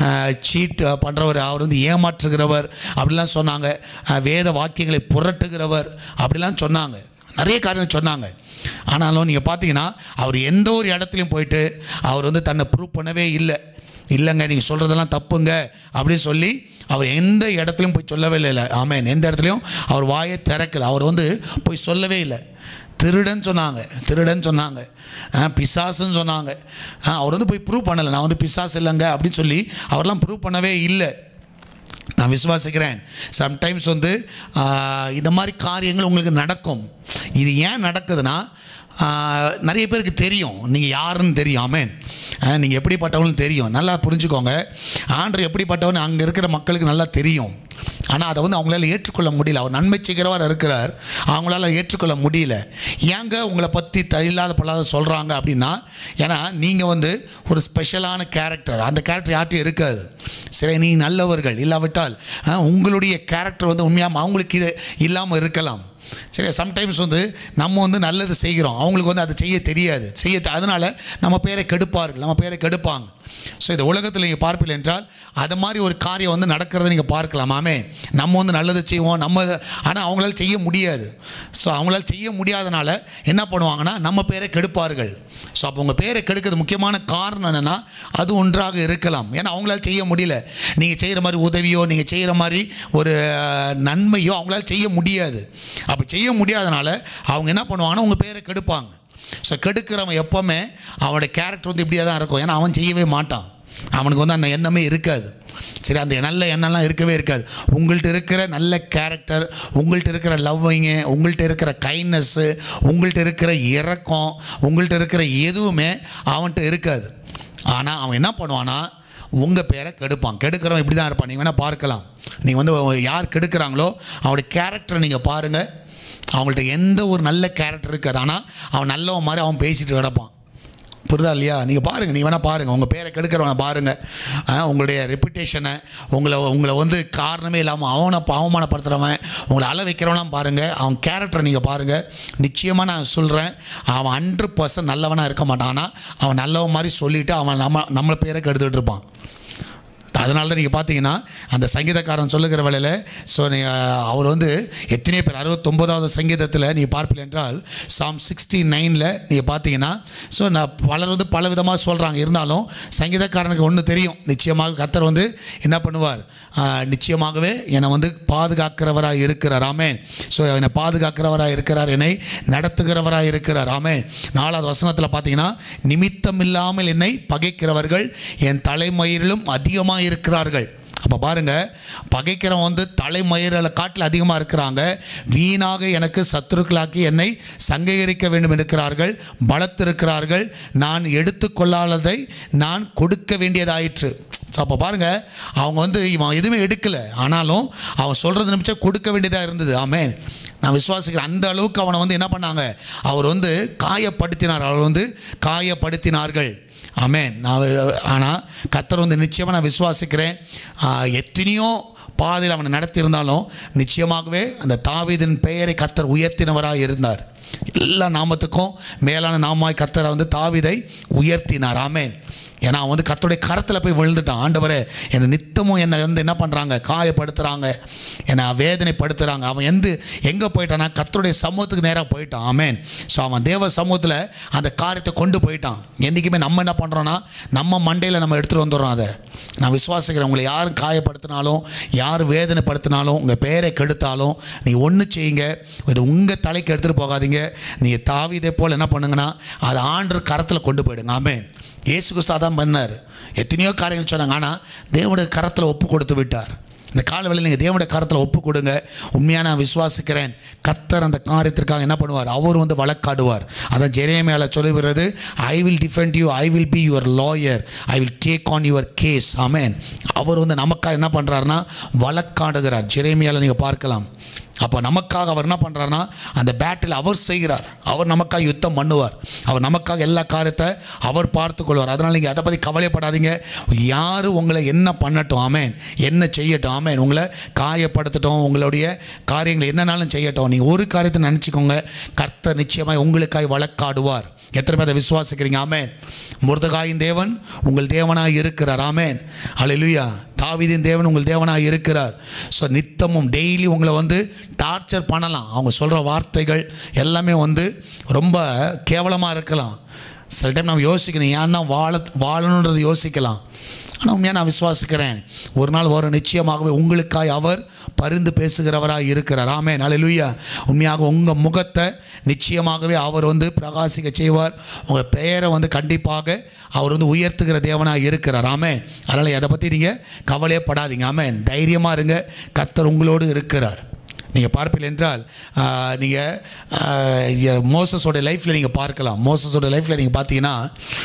சீட் பண்ணுறவர் அவர் வந்து ஏமாற்றுகிறவர் அப்படிலாம் சொன்னாங்க அஹ், வேத வாக்கியங்களை புரட்டுகிறவர் அப்படிலாம் சொன்னாங்க நிறைய காரியம் சொன்னாங்க ஆனாலும் நீங்கள் பார்த்தீங்கன்னா அவர் எந்த ஒரு இடத்துலையும் போயிட்டு அவர் வந்து தன்னை ப்ரூவ் பண்ணவே இல்லை இல்லைங்க நீங்கள் சொல்கிறதெல்லாம் தப்புங்க அப்படின்னு சொல்லி அவர் எந்த இடத்துலையும் போய் சொல்லவே இல்லை ஆமென் எந்த இடத்துலையும் அவர் வாயை திறக்கல அவர் வந்து போய் சொல்லவே இல்லை திருடன் சொன்னாங்க திருடன் சொன்னாங்க ஆ, பிசாசுன்னு சொன்னாங்க ஆ, அவர் வந்து போய் ப்ரூவ் பண்ணலை நான் வந்து பிசாசு இல்லைங்க அப்படின்னு சொல்லி அவர்லாம் ப்ரூவ் பண்ணவே இல்லை நான் விசுவாசிக்கிறேன் சம்டைம்ஸ் வந்து ஆ, இந்த மாதிரி காரியங்கள் உங்களுக்கு நடக்கும் இது ஏன் நடக்குதுன்னா ஆ, நிறைய பேருக்கு தெரியும் நீங்கள் யாருன்னு தெரியும் ஆமேன் நீங்கள் எப்படிப்பட்டவங்களும் தெரியும் நல்லா புரிஞ்சுக்கோங்க ஆண்டர் எப்படிப்பட்டவன்னு அங்கே இருக்கிற மக்களுக்கு நல்லா தெரியும் ஆனால் அதை வந்து அவங்களால ஏற்றுக்கொள்ள முடியல அவர் நன்மை செய்கிறவர் இருக்கிறார் அவங்களால ஏற்றுக்கொள்ள முடியல ஏங்க உங்களை பற்றி தயில்லாத பொல்லாத சொல்கிறாங்க அப்படின்னா ஏன்னா நீங்கள் வந்து ஒரு ஸ்பெஷலான கேரக்டர் அந்த கேரக்டர் யார்ட்டையும் இருக்காது சரி நீ நல்லவர்கள் இல்லாவிட்டால் ஆ, உங்களுடைய கேரக்டர் வந்து உண்மையாக அவங்களுக்கு இல்லாமல் இருக்கலாம் சரி சம்டைம்ஸ் வந்து நம்ம வந்து நல்லது செய்கிறோம் அவங்களுக்கு வந்து அதை செய்ய தெரியாது செய்ய தெ- அதனால நம்ம பேரை கெடுப்பார்கள் நம்ம பேரை கெடுப்பாங்க ஸோ இந்த உலகத்தில் நீங்கள் பார்ப்பீர்கள் என்றால் அது மாதிரி ஒரு காரியம் வந்து நடக்கிறத நீங்கள் பார்க்கலாமாமே நம்ம வந்து நல்லது செய்வோம் நம்ம ஆனால் அவங்களால செய்ய முடியாது ஸோ அவங்களால செய்ய முடியாதனால என்ன பண்ணுவாங்கன்னா நம்ம பேரை கெடுப்பார்கள் ஸோ அப்போ உங்கள் பேரை கெடுக்கிறது முக்கியமான காரணம் என்னென்னா அது ஒன்றாக இருக்கலாம் ஏன்னா அவங்களால செய்ய முடியல நீங்கள் செய்கிற மாதிரி உதவியோ நீங்கள் செய்கிற மாதிரி ஒரு அஹ், நன்மையோ அவங்களால செய்ய முடியாது அப்போ செய்ய முடியாதனால அவங்க என்ன பண்ணுவாங்கன்னா உங்கள் பேரை கெடுப்பாங்க ஸோ கெடுக்கிறவன் எப்போவுமே அவனோட கேரக்டர் வந்து இப்படியே தான் இருக்கும் ஏன்னா அவன் செய்யவே மாட்டான் அவனுக்கு வந்து அந்த எண்ணமே இருக்காது சரி அந்த நல்ல எண்ணம்லாம் இருக்கவே இருக்காது உங்கள்கிட்ட இருக்கிற நல்ல கேரக்டர் உங்கள்கிட்ட இருக்கிற லவ்விங்கு உங்கள்கிட்ட இருக்கிற கைண்ட்னஸ்ஸு உங்கள்கிட்ட இருக்கிற இரக்கம் உங்கள்கிட்ட இருக்கிற எதுவுமே அவன்கிட்ட இருக்காது ஆனால் அவன் என்ன பண்ணுவான்னா உங்கள் பேரை கெடுப்பான் கெடுக்கிறவன் இப்படி தான் இருப்பான் நீங்கள் வேணால் பார்க்கலாம் நீங்கள் வந்து யார் கெடுக்கிறாங்களோ அவனுடைய கேரக்டரை நீங்கள் பாருங்கள் அவங்கள்ட்ட எந்த ஒரு நல்ல கேரக்டர் இருக்காது ஆனால் அவன் நல்லவன் மாதிரி அவன் பேசிட்டு கிடப்பான் புரிதா இல்லையா நீங்கள் பாருங்கள் நீங்கள் வேணால் பாருங்கள் உங்கள் பேரை கெடுக்கிறவனை பாருங்கள் ஆ, உங்களுடைய ரெப்புடேஷனை உங்களை உங்களை வந்து காரணமே இல்லாமல் அவனை ப- அவமானப்படுத்துகிறவன் உங்களை அழ வைக்கிறவனாம் பாருங்கள் அவன் கேரக்டரை நீங்கள் பாருங்கள் நிச்சயமாக நான் சொல்கிறேன் அவன் ஹண்ட்ரட் பர்சன்ட் நல்லவனாக இருக்க மாட்டான் ஆனால் அவன் நல்லவன் மாதிரி சொல்லிவிட்டு அவன் நம்ம நம்ம பேரை கெடுத்துட்டு இருப்பான் அதனால தான் நீங்கள் பார்த்தீங்கன்னா அந்த சங்கீதக்காரன் சொல்லுகிற வேளையில் ஸோ அவர் வந்து எத்தனையோ பேர் அறுபத்தொம்போதாவது சங்கீதத்தில் நீங்கள் பார்ப்பீர்கள் என்றால் சாம் சிக்ஸ்டி நைனில் நீங்கள் பார்த்தீங்கன்னா ஸோ நான் பலர் வந்து பல விதமாக சொல்கிறாங்க இருந்தாலும் சங்கீதக்காரனுக்கு ஒன்று தெரியும் நிச்சயமாக கர்த்தர் வந்து என்ன பண்ணுவார் ஆஹ், நிச்சயமாகவே என்னை வந்து பாதுகாக்கிறவராக இருக்கிறார் ஆமென் ஸோ என்னை பாதுகாக்கிறவராக இருக்கிறார் என்னை நடத்துகிறவராக இருக்கிறார் ஆமென் நாலாவது வசனத்தில் பார்த்தீங்கன்னா நிமித்தம் இல்லாமல் என்னை பகைக்கிறவர்கள் என் தலைமயிரிலும் அதிகமாக இருக்கிறார்கள் அப்போ பாருங்க பகைக்கிறவன் வந்து தலைமயிரில் காட்டில் அதிகமாக இருக்கிறாங்க வீணாக எனக்கு சத்துருக்களாக்கி என்னை சங்கீகரிக்க வேண்டும் இருக்கிறார்கள் பலத்திருக்கிறார்கள் நான் எடுத்துக்கொள்ளாததை நான் கொடுக்க வேண்டியதாயிற்று ஸோ அப்போ பாருங்கள் அவங்க வந்து இவன் எதுவுமே எடுக்கலை ஆனாலும் அவன் சொல்கிறது நிமிஷம் கொடுக்க வேண்டியதாக இருந்தது ஆமென் நான் விசுவாசிக்கிறேன் அந்த அளவுக்கு அவனை வந்து என்ன பண்ணாங்க அவர் வந்து காயப்படுத்தினார் அவர் வந்து காயப்படுத்தினார்கள் ஆமென் நான் ஆனால் கத்தர் வந்து நிச்சயமாக நான் விசுவாசிக்கிறேன் ஆ, எத்தனையோ பாதையில் அவனை நடத்தியிருந்தாலும் நிச்சயமாகவே அந்த தாவீதின் பெயரை கத்தர் உயர்த்தினவராக இருந்தார் எல்லா நாமத்துக்கும் மேலான நாமாய் கத்தரை வந்து தாவீதை உயர்த்தினார் ஆமென் ஏன்னா அவன் வந்து கர்த்தருடைய கரத்தில் போய் விழுந்துட்டான் ஆண்டவரே என்னை நித்தமும் என்னை வந்து என்ன பண்ணுறாங்க காயப்படுத்துகிறாங்க என்னை வேதனைப்படுத்துகிறாங்க அவன் எந்த எங்கே போயிட்டான்னா கர்த்தருடைய சமூகத்துக்கு நேராக போயிட்டான் ஆமென் ஸோ அவன் தேவ சமூகத்தில் அந்த காரியத்தை கொண்டு போயிட்டான் என்றைக்குமே நம்ம என்ன பண்ணுறோன்னா நம்ம மண்டையில் நம்ம எடுத்துகிட்டு வந்துடுறோம் அதை நான் விசுவாசிக்கிறேன் உங்களை யாரும் காயப்படுத்தினாலும் யார் வேதனைப்படுத்தினாலும் உங்கள் பேரை கெடுத்தாலும் நீங்கள் ஒன்று செய்யுங்க இது உங்கள் தலைக்கு எடுத்துகிட்டு போகாதீங்க நீங்கள் தாவிதே போல் என்ன பண்ணுங்கன்னா அதை ஆண்டு கரத்தில் கொண்டு போயிடுங்க ஆமென் இயேசு கிறிஸ்து அதான் பண்ணார் எத்தனையோ காரியங்கள் சொன்னாங்க ஆனால் தேவனுடைய கரத்தில் ஒப்பு கொடுத்து விட்டார் இந்த காலவேளையில் நீங்கள் தேவனுடைய கரத்தில் ஒப்பு கொடுங்க உண்மையாக நான் விசுவாசிக்கிறேன் கர்த்தர் அந்த காரியத்திற்காக என்ன பண்ணுவார் அவர் வந்து வழக்காடுவார் அதான் ஜெரேமியால சொல்லுகிறது I will defend you I will be your lawyer I will take on your case amen அவர் வந்து நமக்காக என்ன பண்ணுறாருன்னா வழக்காடுகிறார் ஜெரேமியால நீங்கள் பார்க்கலாம் அப்போ நமக்காக அவர் என்ன பண்ணுறாருன்னா அந்த பேட்டில் அவர் செய்கிறார் அவர் நமக்காக யுத்தம் பண்ணுவார் அவர் நமக்காக எல்லா காரியத்தை அவர் பார்த்து கொள்வார் அதனால் நீங்கள் அதை பற்றி கவலைப்படாதீங்க யார் உங்களை என்ன பண்ணட்டும் ஆமேன் என்ன செய்யட்டும் ஆமேன் உங்களை காயப்படுத்தட்டும் உங்களுடைய காரியங்களை என்னனாலும் செய்யட்டும் நீங்கள் ஒரு காரியத்தை நினச்சிக்கோங்க கர்த்தர் நிச்சயமாக உங்களுக்காக வழக்காடுவார் எத்தனை பேர் அதை விசுவாசிக்கிறீங்க ஆமேன் முருதகாயின் தேவன் உங்கள் தேவனாக இருக்கிறார் ஆமேன் அல்லேலூயா தாவீதின் தேவன் உங்கள் தேவனாக இருக்கிறார் ஸோ நித்தமும் டெய்லி உங்களை வந்து டார்ச்சர் பண்ணலாம் அவங்க சொல்கிற வார்த்தைகள் எல்லாமே வந்து ரொம்ப கேவலமாக இருக்கலாம் சில டைம் நம்ம யோசிக்கணும் ஏன் தான் வாழ வாழணுன்றது யோசிக்கலாம் ஆனால் உண்மையாக நான் விசுவாசிக்கிறேன் ஒரு நாள் வரும் நிச்சயமாகவே உங்களுக்காய் அவர் பரிந்து பேசுகிறவராய் இருக்கிறார் ஆமே நல்ல உண்மையாக உங்கள் முகத்தை நிச்சயமாகவே அவர் வந்து பிரகாசிக்க செய்வார் உங்கள் பெயரை வந்து கண்டிப்பாக அவர் வந்து உயர்த்துகிற தேவனாக இருக்கிறார் ஆமே அதனால் அதை பற்றி நீங்கள் கவலையே படாதீங்க ஆமே தைரியமாக இருங்க கர்த்தர் உங்களோடு இருக்கிறார் நீங்கள் பார்ப்பீர்கள் என்றால் நீங்கள் மோசஸோட லைஃப்பில் நீங்கள் பார்க்கலாம் மோசஸோட லைஃப்பில் நீங்கள் பார்த்தீங்கன்னா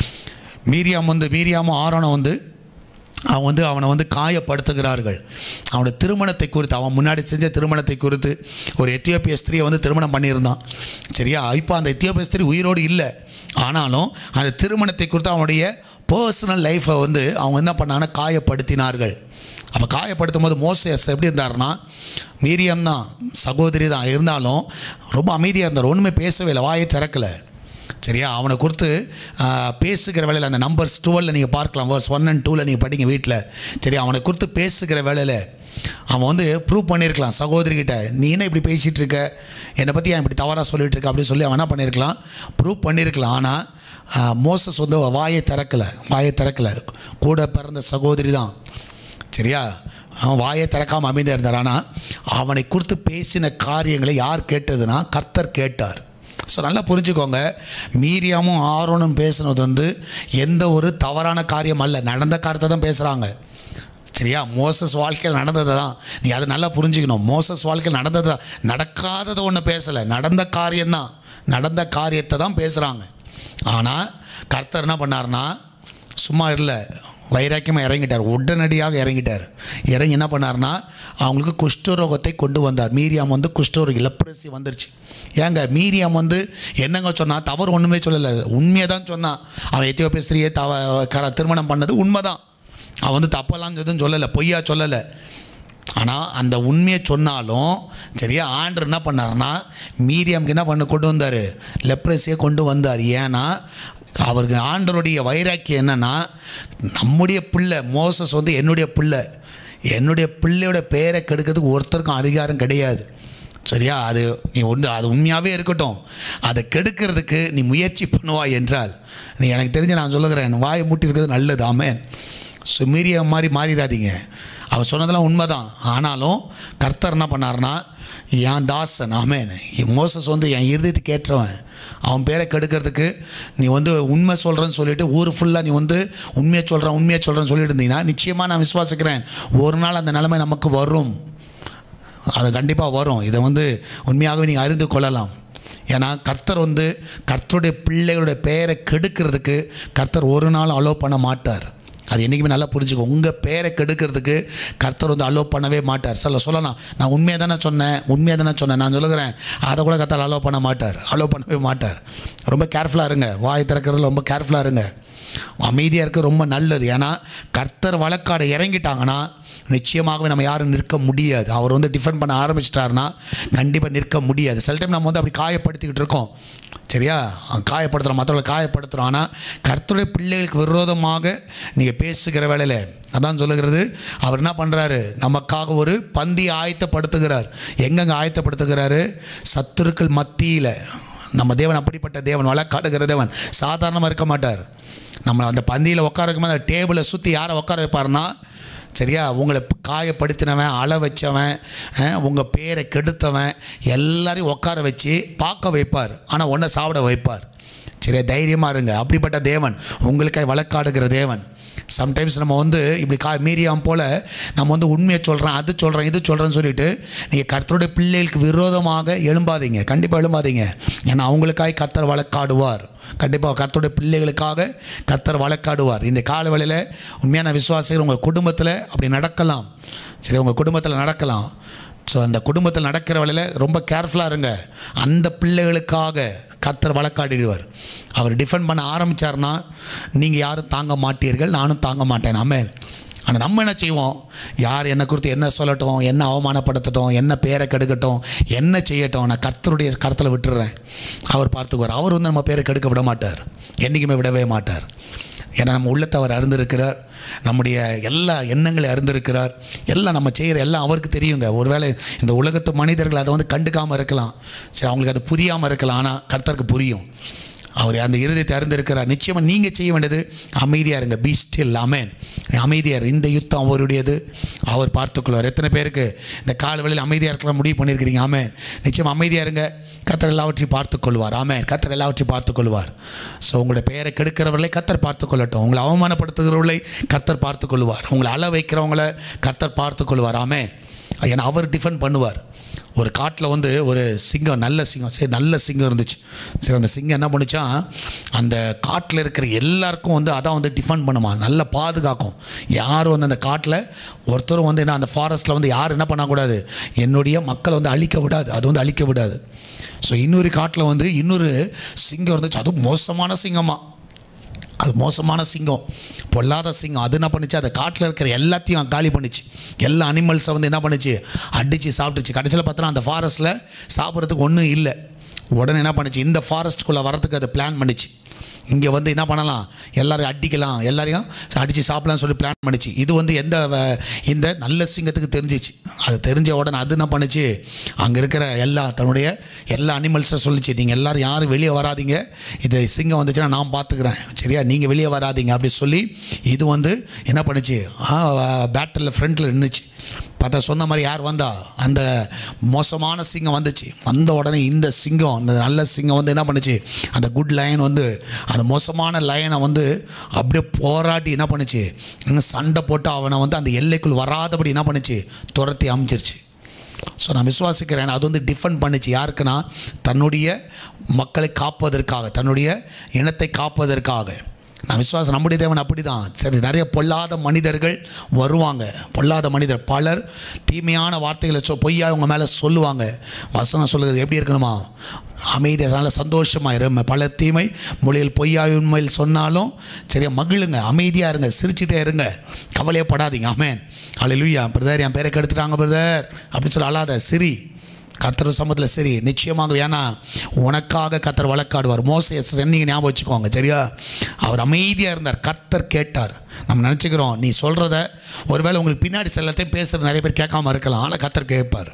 மீரியாம் வந்து மீரியாமும் ஆரோனும் வந்து அவன் வந்து அவனை வந்து காயப்படுத்துகிறார்கள் அவனோட திருமணத்தை குறித்து அவன் முன்னாடி செஞ்ச திருமணத்தை குறித்து ஒரு எத்தியோப்பிய ஸ்திரியை வந்து திருமணம் பண்ணியிருந்தான் சரியா இப்போ அந்த எத்தியோப்பிய ஸ்திரீ உயிரோடு இல்லை ஆனாலும் அந்த திருமணத்தை குறித்து அவனுடைய பர்சனல் லைஃப்பை வந்து அவங்க என்ன பண்ணாங்கன்னா காயப்படுத்தினார்கள் அப்போ காயப்படுத்தும் போது மோசஸ் எப்படி இருந்தாருன்னா மீரியம் தான் சகோதரி தான் இருந்தாலும் ரொம்ப அமைதியாக இருந்தார் ஒன்றுமே பேசவே இல்லை வாயை திறக்கலை சரியா அவனை குறித்து ஆ, பேசுகிற வேலையில் அந்த நம்பர்ஸ் டுவெலில் நீங்கள் பார்க்கலாம் வர்ஸ் ஒன் அண்ட் டூவில் நீங்கள் படிங்க வீட்டில் சரி அவனை குறித்து பேசுகிற வேலையில் அவன் வந்து ப்ரூவ் பண்ணியிருக்கலாம் சகோதரிகிட்ட நீ என்ன இப்படி பேசிகிட்டு இருக்க என்னை பற்றி ஏன் இப்படி தவறாக சொல்லிட்டு இருக்க அப்படின்னு சொல்லி அவன் என்ன பண்ணியிருக்கலாம் ப்ரூவ் பண்ணியிருக்கலாம் ஆனால் மோசஸ் வந்து வாயை திறக்கலை வாயை திறக்கலை கூட பிறந்த சகோதரி தான் சரியா அவன் வாயை திறக்காமல் அமைதியாக இருந்தார் ஆனால் அவனை குறித்து பேசின காரியங்களை யார் கேட்டதுன்னா கர்த்தர் கேட்டார் ஸோ நல்லா புரிஞ்சுக்கோங்க மீரியாமும் ஆரோனும் பேசுனது வந்து எந்த ஒரு தவறான காரியம் அல்ல நடந்த காரியத்தை தான் பேசுகிறாங்க சரியா மோசஸ் வாழ்க்கையில் நடந்ததை தான் நீ அதை நல்லா புரிஞ்சுக்கணும் மோசஸ் வாழ்க்கையில் நடந்தது தான் நடக்காததை ஒன்று பேசலை நடந்த காரியம்தான் நடந்த காரியத்தை தான் பேசுகிறாங்க ஆனால் கர்த்தர் என்ன பண்ணார்னா சும்மா இல்லை வைராக்கியமாக இறங்கிட்டார் உடனடியாக இறங்கிட்டார் இறங்கி என்ன பண்ணார்னா அவங்களுக்கு குஷ்டரோகத்தை கொண்டு வந்தார் மீரியாம் வந்து குஷ்டரோகி லெப்ரசி வந்துருச்சு ஏங்க மீரியாம் வந்து என்னங்க சொன்னா தவறு ஒன்றுமே சொல்லலை உண்மையை தான் சொன்னான் அவன் எத்தியோப்பிய ஸ்திரியை தவ கர திருமணம் பண்ணது உண்மைதான் அவன் வந்து தப்பெல்லாம் எதுவும் சொல்லலை பொய்யா சொல்லலை ஆனால் அந்த உண்மையை சொன்னாலும் சரியா ஆண்டர் என்ன பண்ணாருன்னா மீரியாமுக்கு என்ன பண்ண கொண்டு வந்தார் லெப்ரஸியை கொண்டு வந்தார் ஏன்னா அவருக்கு ஆண்டருடைய வைராக்கியம் என்னன்னா நம்முடைய பிள்ளை மோசஸ் வந்து என்னுடைய பிள்ளை என்னுடைய பிள்ளையோட பேரை கெடுக்கிறதுக்கு ஒருத்தருக்கும் அதிகாரம் கிடையாது சரியா அது நீ ஒன்று அது உண்மையாகவே இருக்கட்டும் அதை கெடுக்கிறதுக்கு நீ முயற்சி பண்ணுவாய் என்றால் நீ எனக்கு தெரிஞ்சு நான் சொல்லுகிறேன் வாயை மூட்டி இருக்கிறது நல்லது ஆமேன் சுமீரிய மாதிரி மாறிடாதீங்க அவர் சொன்னதெல்லாம் உண்மைதான் ஆனாலும் கர்த்தர் என்ன பண்ணார்னா என் தாசன் ஆமேன் மோசஸ் வந்து என் இருதயத்துக்கு ஏற்றவன் அவன் பேரை கெடுக்கிறதுக்கு நீ வந்து உண்மை சொல்கிறேன்னு சொல்லிட்டு ஊர் ஃபுல்லாக நீ வந்து உண்மையை சொல்கிறேன் உண்மையை சொல்கிறேன்னு சொல்லிட்டு இருந்தீங்கன்னா நிச்சயமாக நான் விசுவாசிக்கிறேன் ஒரு நாள் அந்த நிலைமை நமக்கு வரும் அது கண்டிப்பாக வரும் இதை வந்து உண்மையாகவே நீங்கள் அறிந்து கொள்ளலாம் ஏன்னா கர்த்தர் வந்து கர்த்தருடைய பிள்ளைகளுடைய பெயரை கெடுக்கிறதுக்கு கர்த்தர் ஒரு நாள் அலோவ் பண்ண மாட்டார் அது என்றைக்குமே நல்லா புரிஞ்சுக்கோ உங்கள் பேரை கெடுக்கிறதுக்கு கர்த்தர் வந்து அலோவ் பண்ணவே மாட்டார் சில சொல்லலாம் நான் உண்மையை தானே சொன்னேன் உண்மையை தானே சொன்னேன் நான் சொல்லுகிறேன் அதை கூட கர்த்தர் அலோவ் பண்ண மாட்டார் அலோவ் பண்ணவே மாட்டார் ரொம்ப கேர்ஃபுல்லாக இருங்க வாய் திறக்கிறதுல ரொம்ப கேர்ஃபுல்லாக இருங்க அமைதியாக இருக்க ரொம்ப நல்லது ஏன்னா கர்த்தர் வழக்காட இறங்கிட்டாங்கன்னா நிச்சயமாகவே நம்ம யாரும் நிற்க முடியாது அவர் வந்து டிஃபெண்ட் பண்ண ஆரம்பிச்சிட்டாருன்னா கண்டிப்பாக நிற்க முடியாது சில டைம் நம்ம வந்து அப்படி காயப்படுத்திக்கிட்டு இருக்கோம் சரியா காயப்படுத்துகிறோம் மற்றவங்களை காயப்படுத்துகிறோம் ஆனால் கர்த்தருடைய பிள்ளைகளுக்கு விரோதமாக நீங்கள் பேசுகிற வேலையில் அதான் சொல்லுகிறது அவர் என்ன பண்ணுறாரு நமக்காக ஒரு பந்தியை ஆயத்தப்படுத்துகிறார் எங்கெங்கே ஆயத்தப்படுத்துகிறாரு சத்துருக்கள் மத்தியில் நம்ம தேவன் அப்படிப்பட்ட தேவன் வழக்காடுகிற தேவன் சாதாரணமாக இருக்க மாட்டார் நம்ம அந்த பந்தியில் உட்கார வைக்கும்போது அந்த டேபிளை சுற்றி யாரை உட்கார வைப்பாருன்னா சரியா உங்களை காயப்படுத்தினவன் அள வச்சவன் உங்கள் பேரை கெடுத்தவன் எல்லாரையும் உட்கார வச்சு பார்க்க வைப்பார் ஆனால் ஒன்றை சாப்பிட வைப்பார் சரியா தைரியமாக இருங்க அப்படிப்பட்ட தேவன் உங்களுக்காய் வழக்காடுகிற தேவன் சம்டைம்ஸ் நம்ம வந்து இப்படி கா மீறியாம் போல் நம்ம வந்து உண்மையை சொல்கிறேன் அது சொல்கிறேன் இது சொல்கிறேன்னு சொல்லிட்டு நீங்கள் கர்த்தருடைய பிள்ளைகளுக்கு விரோதமாக எழும்பாதீங்க கண்டிப்பாக எழும்பாதீங்க ஏன்னா அவங்களுக்காய் கர்த்தர் வழக்காடுவார் கண்டிப்பாக கர்த்தருடைய பிள்ளைகளுக்காக கர்த்தர் வழக்காடுவார் இந்த கால வேளையில் உண்மையான விசுவாசிகள் உங்கள் குடும்பத்தில் அப்படி நடக்கலாம் சரி உங்கள் குடும்பத்தில் நடக்கலாம் ஸோ அந்த குடும்பத்தில் நடக்கிற வேலையில் ரொம்ப கேர்ஃபுல்லாக இருங்க அந்த பிள்ளைகளுக்காக கர்த்தர் வழக்காடிடுவார் அவர் டிஃபெண்ட் பண்ண ஆரம்பித்தார்னா நீங்கள் யாரும் தாங்க மாட்டீர்கள் நானும் தாங்க மாட்டேன் ஆமே ஆனால் நம்ம என்ன செய்வோம் யார் என்னை குறித்து என்ன சொல்லட்டும் என்ன அவமானப்படுத்தட்டும் என்ன பேரை கெடுக்கட்டும் என்ன செய்யட்டும் நான் கர்த்தருடைய கருத்தில் விட்டுறேன் அவர் பார்த்துக்குவார் அவர் வந்து நம்ம பேரை கெடுக்க விட மாட்டார் என்றைக்குமே விடவே மாட்டார் ஏன்னா நம்ம உள்ளத்தை அவர் அறிந்திருக்கிறார் நம்முடைய எல்லா எண்ணங்களை அறிந்திருக்கிறார் எல்லாம் நம்ம செய்கிற எல்லாம் அவருக்கு தெரியுங்க ஒருவேளை இந்த உலகத்து மனிதர்கள் அதை வந்து கண்டுக்காமல் இருக்கலாம் சரி அவங்களுக்கு அது புரியாமல் இருக்கலாம் ஆனால் கர்த்தருக்கு புரியும் அவர் அந்த இருதயத்தை அறிந்திருக்கிறார் நிச்சயமாக நீங்கள் செய்ய வேண்டியது அமைதியாக இருங்க பி ஸ்டில் அமேன் அமைதியார் இந்த யுத்தம் அவருடையது அவர் பார்த்துக்கொள்வார் எத்தனை பேருக்கு இந்த கால வேளையில் அமைதியாக இருக்கலாம் முடிவு பண்ணியிருக்கிறீங்க ஆமேன் நிச்சயம் அமைதியாக இருங்க கத்தர் எல்லாவற்றையும் பார்த்துக் கொள்வார் ஆமேன் கத்தர் எல்லாவற்றையும் பார்த்துக் கொள்வார் ஸோ உங்களுடைய பெயரை கெடுக்கிறவர்களை கத்தர் பார்த்துக் கொள்ளட்டும் உங்களை அவமானப்படுத்துகிறவர்களை கத்தர் பார்த்துக் கொள்வார் உங்களை அள வைக்கிறவங்கள கத்தர் பார்த்துக் கொள்வார் ஆமேன் ஏன்னா அவர் டிஃபெண்ட் பண்ணுவார் ஒரு காட்டில் வந்து ஒரு சிங்கம் நல்ல சிங்கம் சரி நல்ல சிங்கம் இருந்துச்சு சரி அந்த சிங்கம் என்ன பண்ணுச்சான் அந்த காட்டில் இருக்கிற எல்லாருக்கும் வந்து அதான் வந்து டிஃபெண்ட் பண்ணுமா நல்லா பாதுகாக்கும் யாரும் வந்து அந்த காட்டில் ஒருத்தரும் வந்து என்ன அந்த ஃபாரஸ்ட்டில் வந்து யாரும் என்ன பண்ணக்கூடாது என்னுடைய மக்களை வந்து அழிக்க விடாது அது வந்து அழிக்க விடாது ஸோ இன்னொரு காட்டில் வந்து இன்னொரு சிங்கம் இருந்துச்சு அதுவும் மோசமான சிங்கமாக அது மோசமான சிங்கம் பொல்லாத சிங்கம் அது என்ன பண்ணுச்சு அந்த காட்டில் இருக்கிற எல்லாத்தையும் காலி பண்ணுச்சு எல்லா அனிமல்ஸை வந்து என்ன பண்ணுச்சு அடித்து சாப்பிட்டுச்சு கடைசியில் பார்த்தோன்னா அந்த ஃபாரஸ்ட்டில் சாப்பிட்றதுக்கு ஒன்றும் இல்லை உடனே என்ன பண்ணுச்சு இந்த ஃபாரஸ்ட்டுக்குள்ளே வரதுக்கு அது பிளான் பண்ணுச்சு இங்கே வந்து என்ன பண்ணலாம் எல்லாரையும் அடிக்கலாம் எல்லாரையும் அடித்து சாப்பிடலாம்னு சொல்லி பிளான் பண்ணிச்சு இது வந்து எந்த வ- இந்த நல்ல சிங்கத்துக்கு தெரிஞ்சிச்சு அது தெரிஞ்ச உடனே அது என்ன பண்ணுச்சு அங்கே இருக்கிற எல்லா தன்னுடைய எல்லா அனிமல்ஸை சொல்லிச்சு நீங்கள் எல்லாரும் யாரும் வெளியே வராதீங்க இது சிங்கம் வந்துச்சுன்னா நான் பார்த்துக்கிறேன் சரியா நீங்கள் வெளியே வராதீங்க அப்படி சொல்லி இது வந்து என்ன பண்ணுச்சு பேட்டரியில் ஃப்ரண்ட்டில் நின்றுச்சு பார்த்தா சொன்ன மாதிரி யார் வந்தா அந்த மோசமான சிங்கம் வந்துச்சு வந்த உடனே இந்த சிங்கம் அந்த நல்ல சிங்கம் வந்து என்ன பண்ணுச்சு அந்த குட் லயன் வந்து அந்த மோசமான லயனை வந்து அப்படியே போராடி என்ன பண்ணுச்சு இன்னும் சண்டை போட்டு அவனை வந்து அந்த எல்லைக்குள் வராதபடி என்ன பண்ணுச்சு துரத்தி அமைச்சிருச்சு ஸோ நான் விசுவாசிக்கிறேன் அது வந்து டிஃபெண்ட் பண்ணுச்சு யாருக்குன்னா தன்னுடைய மக்களை காப்பதற்காக தன்னுடைய இனத்தை காப்பதற்காக நான் விசுவாசம் நம்முடைய தேவன் அப்படி தான் சரி நிறைய பொல்லாத மனிதர்கள் வருவாங்க பொல்லாத மனிதர் பலர் தீமையான வார்த்தைகளை சொ பொய்யா உங்கள் மேலே சொல்லுவாங்க வசனம் சொல்லுறது எப்படி இருக்கணுமா அமைதி அதனால் சந்தோஷமாக இருங்க பல தீமை மொழியில் பொய்யாய் உண்மையில் சொன்னாலும் சரியா மகிழுங்க அமைதியாக இருங்க சிரிச்சிட்டே இருங்க கவலையப்படாதீங்க ஆமேன் அல்லேலூயா பிரதர் என் பேரை கெடுத்துட்டாங்க பிரதர் அப்படி சொல்லி அழாத சிரி கர்த்தர் சமூகத்தில் சரி நிச்சயமாக ஏன்னா உனக்காக கர்த்தர் வழக்காடுவார் மோசையை சென்னீங்க ஞாபகம் வச்சுக்கோங்க சரியா அவர் அமைதியாக இருந்தார் கர்த்தர் கேட்டார் நம்ம நினச்சிக்கிறோம் நீ சொல்கிறத ஒருவேளை உங்களுக்கு பின்னாடி சில டைம் பேசுகிற நிறைய பேர் கேட்காம இருக்கலாம் ஆனால் கர்த்தர் கேட்பார்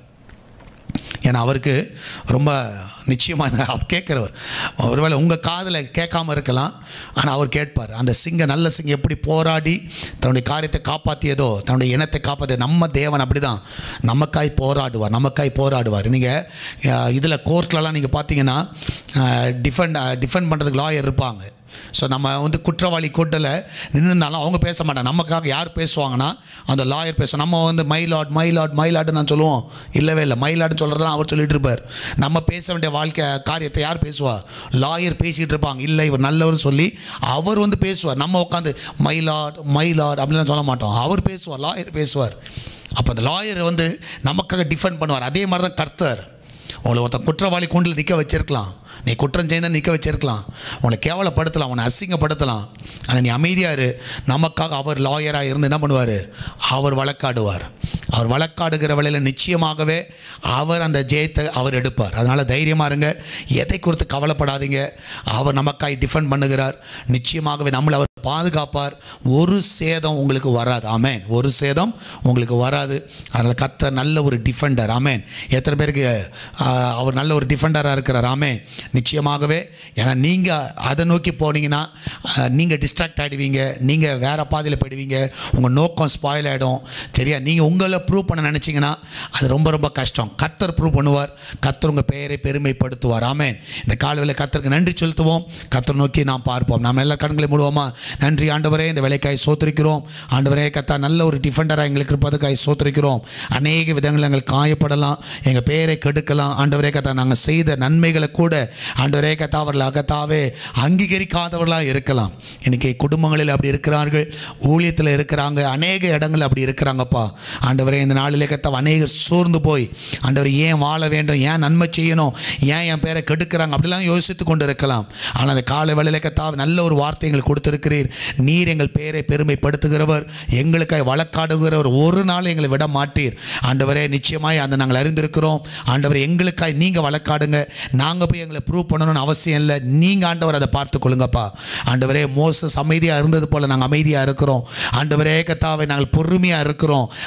ஏன்னா அவருக்கு ரொம்ப நிச்சயமாக அவர் கேட்குறவர் ஒருவேளை உங்கள் காதில் கேட்காம இருக்கலாம் ஆனால் அவர் கேட்பார் அந்த சிங்கம் நல்ல சிங்கம் எப்படி போராடி தன்னுடைய காரியத்தை காப்பாற்றியதோ தன்னுடைய இனத்தை காப்பாற்றிய நம்ம தேவன் அப்படி தான் நமக்காய் போராடுவார் நமக்காய் போராடுவார் நீங்கள் இதில் கோர்ட்லலாம் நீங்கள் பார்த்தீங்கன்னா டிஃபெண்ட் டிஃபெண்ட் பண்ணுறதுக்கு லாயர் இருப்பாங்க ஸோ நம்ம வந்து குற்றவாளி கூட்டில் நின்றுருந்தாலும் அவங்க பேச மாட்டாங்க நமக்காக யார் பேசுவாங்கன்னா அந்த லாயர் பேசும் நம்ம வந்து மயிலாட் மயிலாட் மயிலாட்னு நான் சொல்லுவோம் இல்லவே இல்லை மயிலாட்னு சொல்கிறதெல்லாம் அவர் சொல்லிட்டு இருப்பார் நம்ம பேச வேண்டிய வாழ்க்கை காரியத்தை யார் பேசுவா லாயர் பேசிகிட்டு இருப்பாங்க இல்லை இவர் நல்லவர் சொல்லி அவர் வந்து பேசுவார் நம்ம உட்காந்து மயிலாட் மயிலாட் அப்படிலாம் சொல்ல மாட்டோம் அவர் பேசுவார் லாயர் பேசுவார் அப்போ அந்த லாயர் வந்து நமக்காக டிஃபெண்ட் பண்ணுவார் அதே மாதிரி தான் கர்த்தர் உங்களை ஒருத்தன் குற்றவாளி கூண்டில் நிற்க வச்சிருக்கலாம் நீ குற்றம் செய்த நிற்க வச்சிருக்கலாம் உன்னை கேவலப்படுத்தலாம் உன்னை அசிங்கப்படுத்தலாம் ஆனால் நீ அமைதியாக இரு நமக்காக அவர் லாயராக இருந்து என்ன பண்ணுவார் அவர் வழக்காடுவார் அவர் வழக்காடுகிற வேளையில் நிச்சயமாகவே அவர் அந்த ஜெயத்தை அவர் எடுப்பார் அதனால் தைரியமாக இருங்க எதை குறித்து கவலைப்படாதீங்க அவர் நமக்காய் டிஃபெண்ட் பண்ணுகிறார் நிச்சயமாகவே நம்மளை அவர் பாதுகாப்பார் ஒரு சேதம் உங்களுக்கு வராது ஆமேன் ஒரு சேதம் உங்களுக்கு வராது அதனால் கர்த்தர் நல்ல ஒரு டிஃபெண்டர் ஆமேன் எத்தனை பேருக்கு ஆ, அவர் நல்ல ஒரு டிஃபெண்டராக இருக்கிறார் ஆமேன் நிச்சயமாகவே ஏன்னா நீங்கள் அதை நோக்கி போனீங்கன்னா நீங்கள் டிஸ்ட்ராக்ட் ஆகிடுவீங்க நீங்கள் வேறு பாதையில் போயிடுவீங்க உங்கள் நோக்கம் ஸ்பாயில் ஆகிடும் சரியா நீங்கள் உங்களை ப்ரூவ் பண்ண நினச்சிங்கன்னா அது ரொம்ப ரொம்ப கஷ்டம் கர்த்தர் ப்ரூவ் பண்ணுவார் கர்த்தர் உங்கள் பெயரை பெருமைப்படுத்துவார் ஆமேன் இந்த காலவில் கர்த்தருக்கு நன்றி செலுத்துவோம் கர்த்தர் நோக்கி நாம் பார்ப்போம் நாம் எல்லா கண்களை மூடுவோமா நன்றி ஆண்டவரே இந்த வேலைக்காய் சோத்திருக்கிறோம் ஆண்டவரே கத்தா நல்ல ஒரு டிஃபெண்டராக எங்களுக்கு இருப்பதுக்காய் சோத்திருக்கிறோம் அநேக விதங்களில் எங்கள் காயப்படலாம் எங்கள் பெயரை கெடுக்கலாம் ஆண்டவரே கத்தா நாங்கள் செய்த நன்மைகளை கூட ஆண்டவரே கத்தா அவர்கள் அகத்தாவே அங்கீகரிக்காதவர்களாக இருக்கலாம் இன்னைக்கு குடும்பங்களில் அப்படி இருக்கிறார்கள் ஊழியத்தில் இருக்கிறாங்க அநேக இடங்கள் அப்படி இருக்கிறாங்கப்பா ஆண்டவரே இந்த நாளிலே கத்தா அநேகர் சோர்ந்து போய் ஆண்டவர் ஏன் வாழ வேண்டும் ஏன் நன்மை செய்யணும் ஏன் என் பேரை கெடுக்கிறாங்க அப்படிலாம் யோசித்து கொண்டு இருக்கலாம் ஆனால் அந்த காலை வேளையிலே கத்தா நல்ல ஒரு வார்த்தை எங்களுக்கு கொடுத்திருக்கிறீர் நீர் எங்கள் பெயரை பெருமைப்படுத்துகிறவர் எங்களுக்காய் வழக்காடுகிறவர் ஒரு நாள் எங்களை விட மாட்டீர் ஆண்டவரே நிச்சயமாய் அந்த நாங்கள் அறிந்திருக்கிறோம் ஆண்டவர் எங்களுக்காய் நீங்கள் வழக்காடுங்க நாங்கள் போய் எங்களை ப்ரூவ் பண்ணணும்னு அவசியம் இல்லை நீங்கள் ஆண்டவர் அதை பார்த்து கொள்ளுங்கப்பா ஆண்டவரே மோசஸ் அமைதியாக இருந்தது போல் நாங்கள் அமைதியாக இருக்கிறோம் ஆண்டவரே கத்தாவை நாங்கள் பொறுமையாக இருக்கிறோம் ஆண்டவர் நீ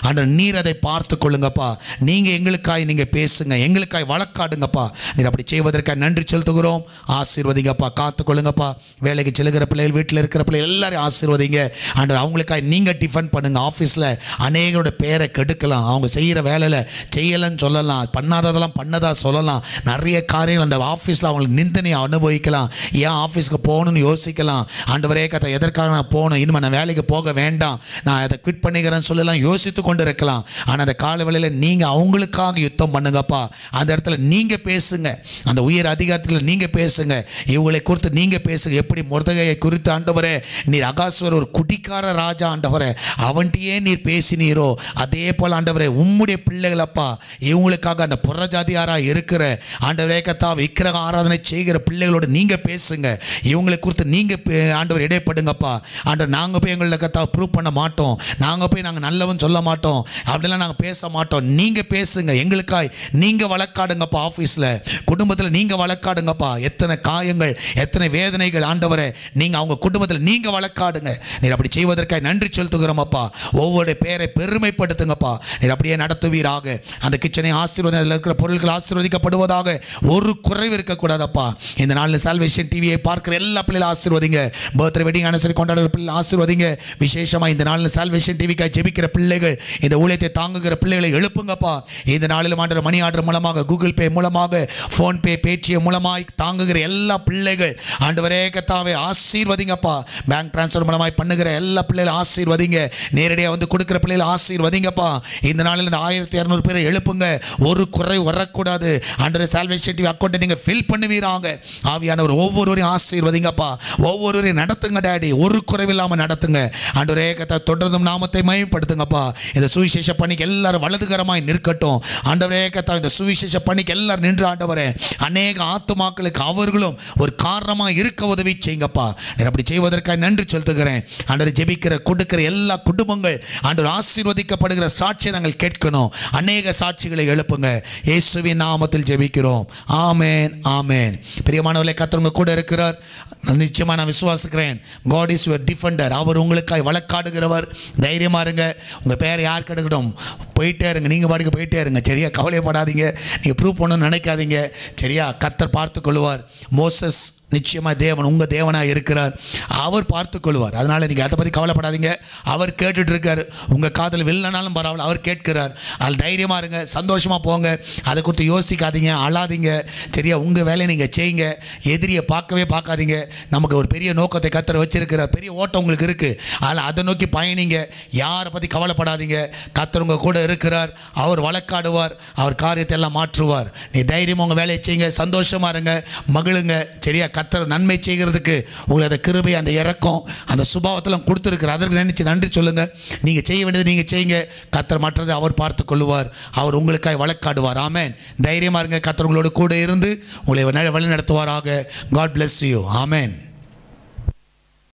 நீர் அதை பார்த்து கொள்ளுங்கப்பா நீங்கள் எங்களுக்காய் நீங்கள் பேசுங்க எங்களுக்காய் வழக்காடுங்கப்பா நீர் அப்படி செய்வதற்காக நன்றி செலுத்துகிறோம் ஆசீர்வதிங்கப்பா காத்து கொள்ளுங்கப்பா வேலைக்கு செல்லுகிற பிள்ளைகள் வீட்டில் இருக்கிற பிள்ளைகள் எல்லாரையும் ஆசீர்வதிங்க அண்ட் அவங்களுக்காக நீங்கள் டிஃபன் பண்ணுங்க ஆஃபீஸில் அநேகரோட பேரை கெடுக்கலாம் அவங்க செய்கிற வேலையில் செய்யலைன்னு சொல்லலாம் பண்ணாததெல்லாம் பண்ணதா சொல்லலாம் நிறைய காரியங்கள் அந்த ஆஃபீஸில் அவங்களுக்கு நிந்தனையை அனுபவிக்கலாம் ஏன் ஆஃபீஸ்க்கு போகணும்னு யோசிக்கலாம் ஆண்டவரே கதை எதற்காக நான் போகணும் இனிமேல் நான் வேலைக்கு போக வேண்டாம் நான் அதை குவிட் பண்ணிக்கிறேன்னு சொல்லலாம் யோசித்து கொண்டு இருக்கலாம் ஆனால் அந்த கால வேளையில் நீங்கள் அவங்களுக்காக யுத்தம் பண்ணுங்கப்பா அந்த இடத்துல நீங்கள் பேசுங்க அந்த உயர் அதிகாரத்தில் நீங்கள் பேசுங்க இவங்களை குறித்து நீங்கள் பேசுங்க எப்படி முருதகையை குறித்து ஆண்டவரே நீர் அகாஸ்வர் ஒரு குடிக்கார ராஜா ஆண்டவரே அவன்கிட்டயே நீர் பேசினீரோ அதே போல் ஆண்டவரே உம்முடைய பிள்ளைகளப்பா இவங்களுக்காக அந்த புறஜாதியாராக இருக்கிற ஆண்டவரே கத்தா விக்கிரக ஆராதனை செய்கிற பிள்ளைகளோட நீங்கள் பேசுங்க இவங்களை குறித்து நீங்கள் ஆண்டவர் இடைப்படுங்கப்பா ஆண்டவர் நாங்கள் போய் எங்களை கத்தா ப்ரூவ் பண்ண மாட்டோம் நாங்கள் போய் நாங்கள் நல்லவன் சொல்ல மாட்டோம் அப்படிலாம் நாங்கள் பேச மாட்டோம் நீங்கள் பேசுங்க எங்களுக்காய் நீங்கள் வழக்காடுங்கப்பா ஆஃபீஸில் குடும்பத்தில் நீங்கள் வழக்காடுங்கப்பா எத்தனை காயங்கள் எத்தனை வேதனைகள் ஆண்டவரே நீங்கள் அவங்க குடும்பத்தில் நீங்கள் வழக்காடுங்க நீர் அப்படி செய்வதற்காக நன்றி செலுத்துகிறோமப்பா ஒவ்வொரு பேரை பெருமைப்படுத்துங்கப்பா நீர் அப்படியே நடத்துவீராக அந்த கிச்சனை ஆசீர்வாதம் அதில் இருக்கிற பொருட்கள் ஆசீர்வதிக்கப்படுவதாக ஒரு குறைவு இருக்கக்கூடாதப்பா இந்த நாளில் சால்வேஷன் டிவியை பார்க்குற எல்லா பிள்ளைகளும் ஆசீர்வதிங்க பர்த்டே வெட்டிங் அனுசரி கொண்டாடுற பிள்ளை ஆசீர்வதிங்க விசேஷமாக இந்த நாளில் சால்வேஷன் டிவிக்காக ஜெபிக்கிற பிள்ளைகள் இந்த ஊழியத்தை தாங்குகிற பிள்ளைகளை எழுப்புங்கப்பா இந்த நாளில் ஆண்டவர் மணி ஆர்டர் மூலமாக கூகுள் பே மூலமாக ஃபோன்பே பேடிஎம் மூலமாய் தாங்குகிற எல்லா பிள்ளைகள் ஆண்டவரே கத்தாவே ஆசீர்வதிங்கப்பா பேங்க் ட்ரான்ஸ்ஃபர் மூலமாய் பண்ணுகிற எல்லா பிள்ளைகளும் ஆசீர்வதிங்க நேரடியாக வந்து கொடுக்குற பிள்ளைகள் ஆசீர்வதிங்கப்பா இந்த நாளில் இந்த ஆயிரத்தி இரநூறு பேரை எழுப்புங்க ஒரு குறை வரக்கூடாது ஆண்டவர் சால்வேஷன் டிவி அக்கௌண்ட்டை நீங்கள் ஃபில் பண்ணுவீராங்க ஆவியானவர் ஒவ்வொருவரையும் ஆசீர்வதிங்கப்பா ஒவ்வொருவரையும் நடத்துங்க டேடி ஒரு குறைவில்லாமல் நடத்துங்க ஆண்டவரே கத்தா தொடர்ந்தும் நாமத்தை மயப்படுத்துங்கப்பா இந்த சுவிசேஷ பணிக்கு எல்லாரும் வலதுகரமாய் நிற்கட்டும் ஆண்டவரே கத்தா இந்த சுவிசேஷ பணிக்கு எல்லாரும் நின்று ஆண்டவரே அநேக ஆத்துமாக்களுக்கு அவர்களும் ஒரு காரணமாக இருக்க உதவி செய்யுங்கப்பா நீர் அப்படி செய்வதற்காக நன்றி செலுத்துகிறேன் ஆண்டவர் ஜெபிக்கிற கொடுக்கிற எல்லா குடும்பங்கள் ஆண்டவர் ஆசீர்வதிக்கப்படுகிற சாட்சியை நாங்கள் கேட்கணும் அநேக சாட்சிகளை எழுப்புங்க இயேசுவின் நாமத்தில் ஜெபிக்கிறோம் ஆமேன் ஆமேன் பிரியமானவர்களே கத்தவங்க கூட இருக்கிறார் நிச்சயமா நான் விசுவாசிக்கிறேன் காட் இஸ் யுவர் டிஃபெண்டர் அவர் உங்களுக்காய் வழக்காடுகிறவர் தைரியமா இருங்க உங்க பேர் யார் கெடுக்கட்டும் போயிட்டே இருங்க நீங்க பாட்டுக்கு போயிட்டே இருங்க சரியா கவலைப்படாதீங்க நீங்க ப்ரூவ் பண்ணணும்னு நினைக்காதீங்க சரியா கர்த்தர் பார்த்து கொள்வார் மோசஸ் நிச்சயமா தேவன் உங்க தேவனா இருக்கிறார் அவர் பார்த்து கொள்வார் அதனால நீங்க அதை பத்தி கவலைப்படாதீங்க அவர் கேட்டுட்டு இருக்காரு உங்க காதல் வில்லனாலும் பரவாயில்ல அவர் கேட்கிறார் அது தைரியமா இருங்க சந்தோஷமா போங்க அதை குறித்து யோசிக்காதீங்க அழாதீங்க சரியா உங்க வேலையை நீங்க செய்யுங்க எதிரியை பார்க்கவே பார்க்காதீங்க நமக்கு ஒரு பெரிய நோக்கத்தை கத்தர் வச்சிருக்கிறார் பெரிய ஓட்டம் உங்களுக்கு இருக்கு அதில் அதை நோக்கி பயணிங்க யாரை பத்தி கவலைப்படாதீங்க கத்தர் உங்க கூட இருக்கிறார் அவர் வழக்காடுவார் அவர் காரியத்தை எல்லாம் மாற்றுவார் நீ தைரியமா உங்க வேலையை செய்யுங்க சந்தோஷமா இருங்க மகிழுங்க சரியா கத்தர் நன்மை செய்கிறதுக்கு உங்களுக்கு அந்த கிருபை அந்த இறக்கம் அந்த சுபாவத்தெல்லாம் கொடுத்துருக்குற அதற்கு நினைச்சு நன்றி சொல்லுங்க நீங்க செய்ய வேண்டியது நீங்க செய்யுங்க கத்தர் மற்றதை அவர் பார்த்து கொள்வார் அவர் உங்களுக்காய் வழக்காடுவார் ஆமென் தைரியமா இருங்க கத்தர் உங்களோட கூட இருந்து உங்களை வழி நடத்துவாராக காட் bless யூ ஆமென்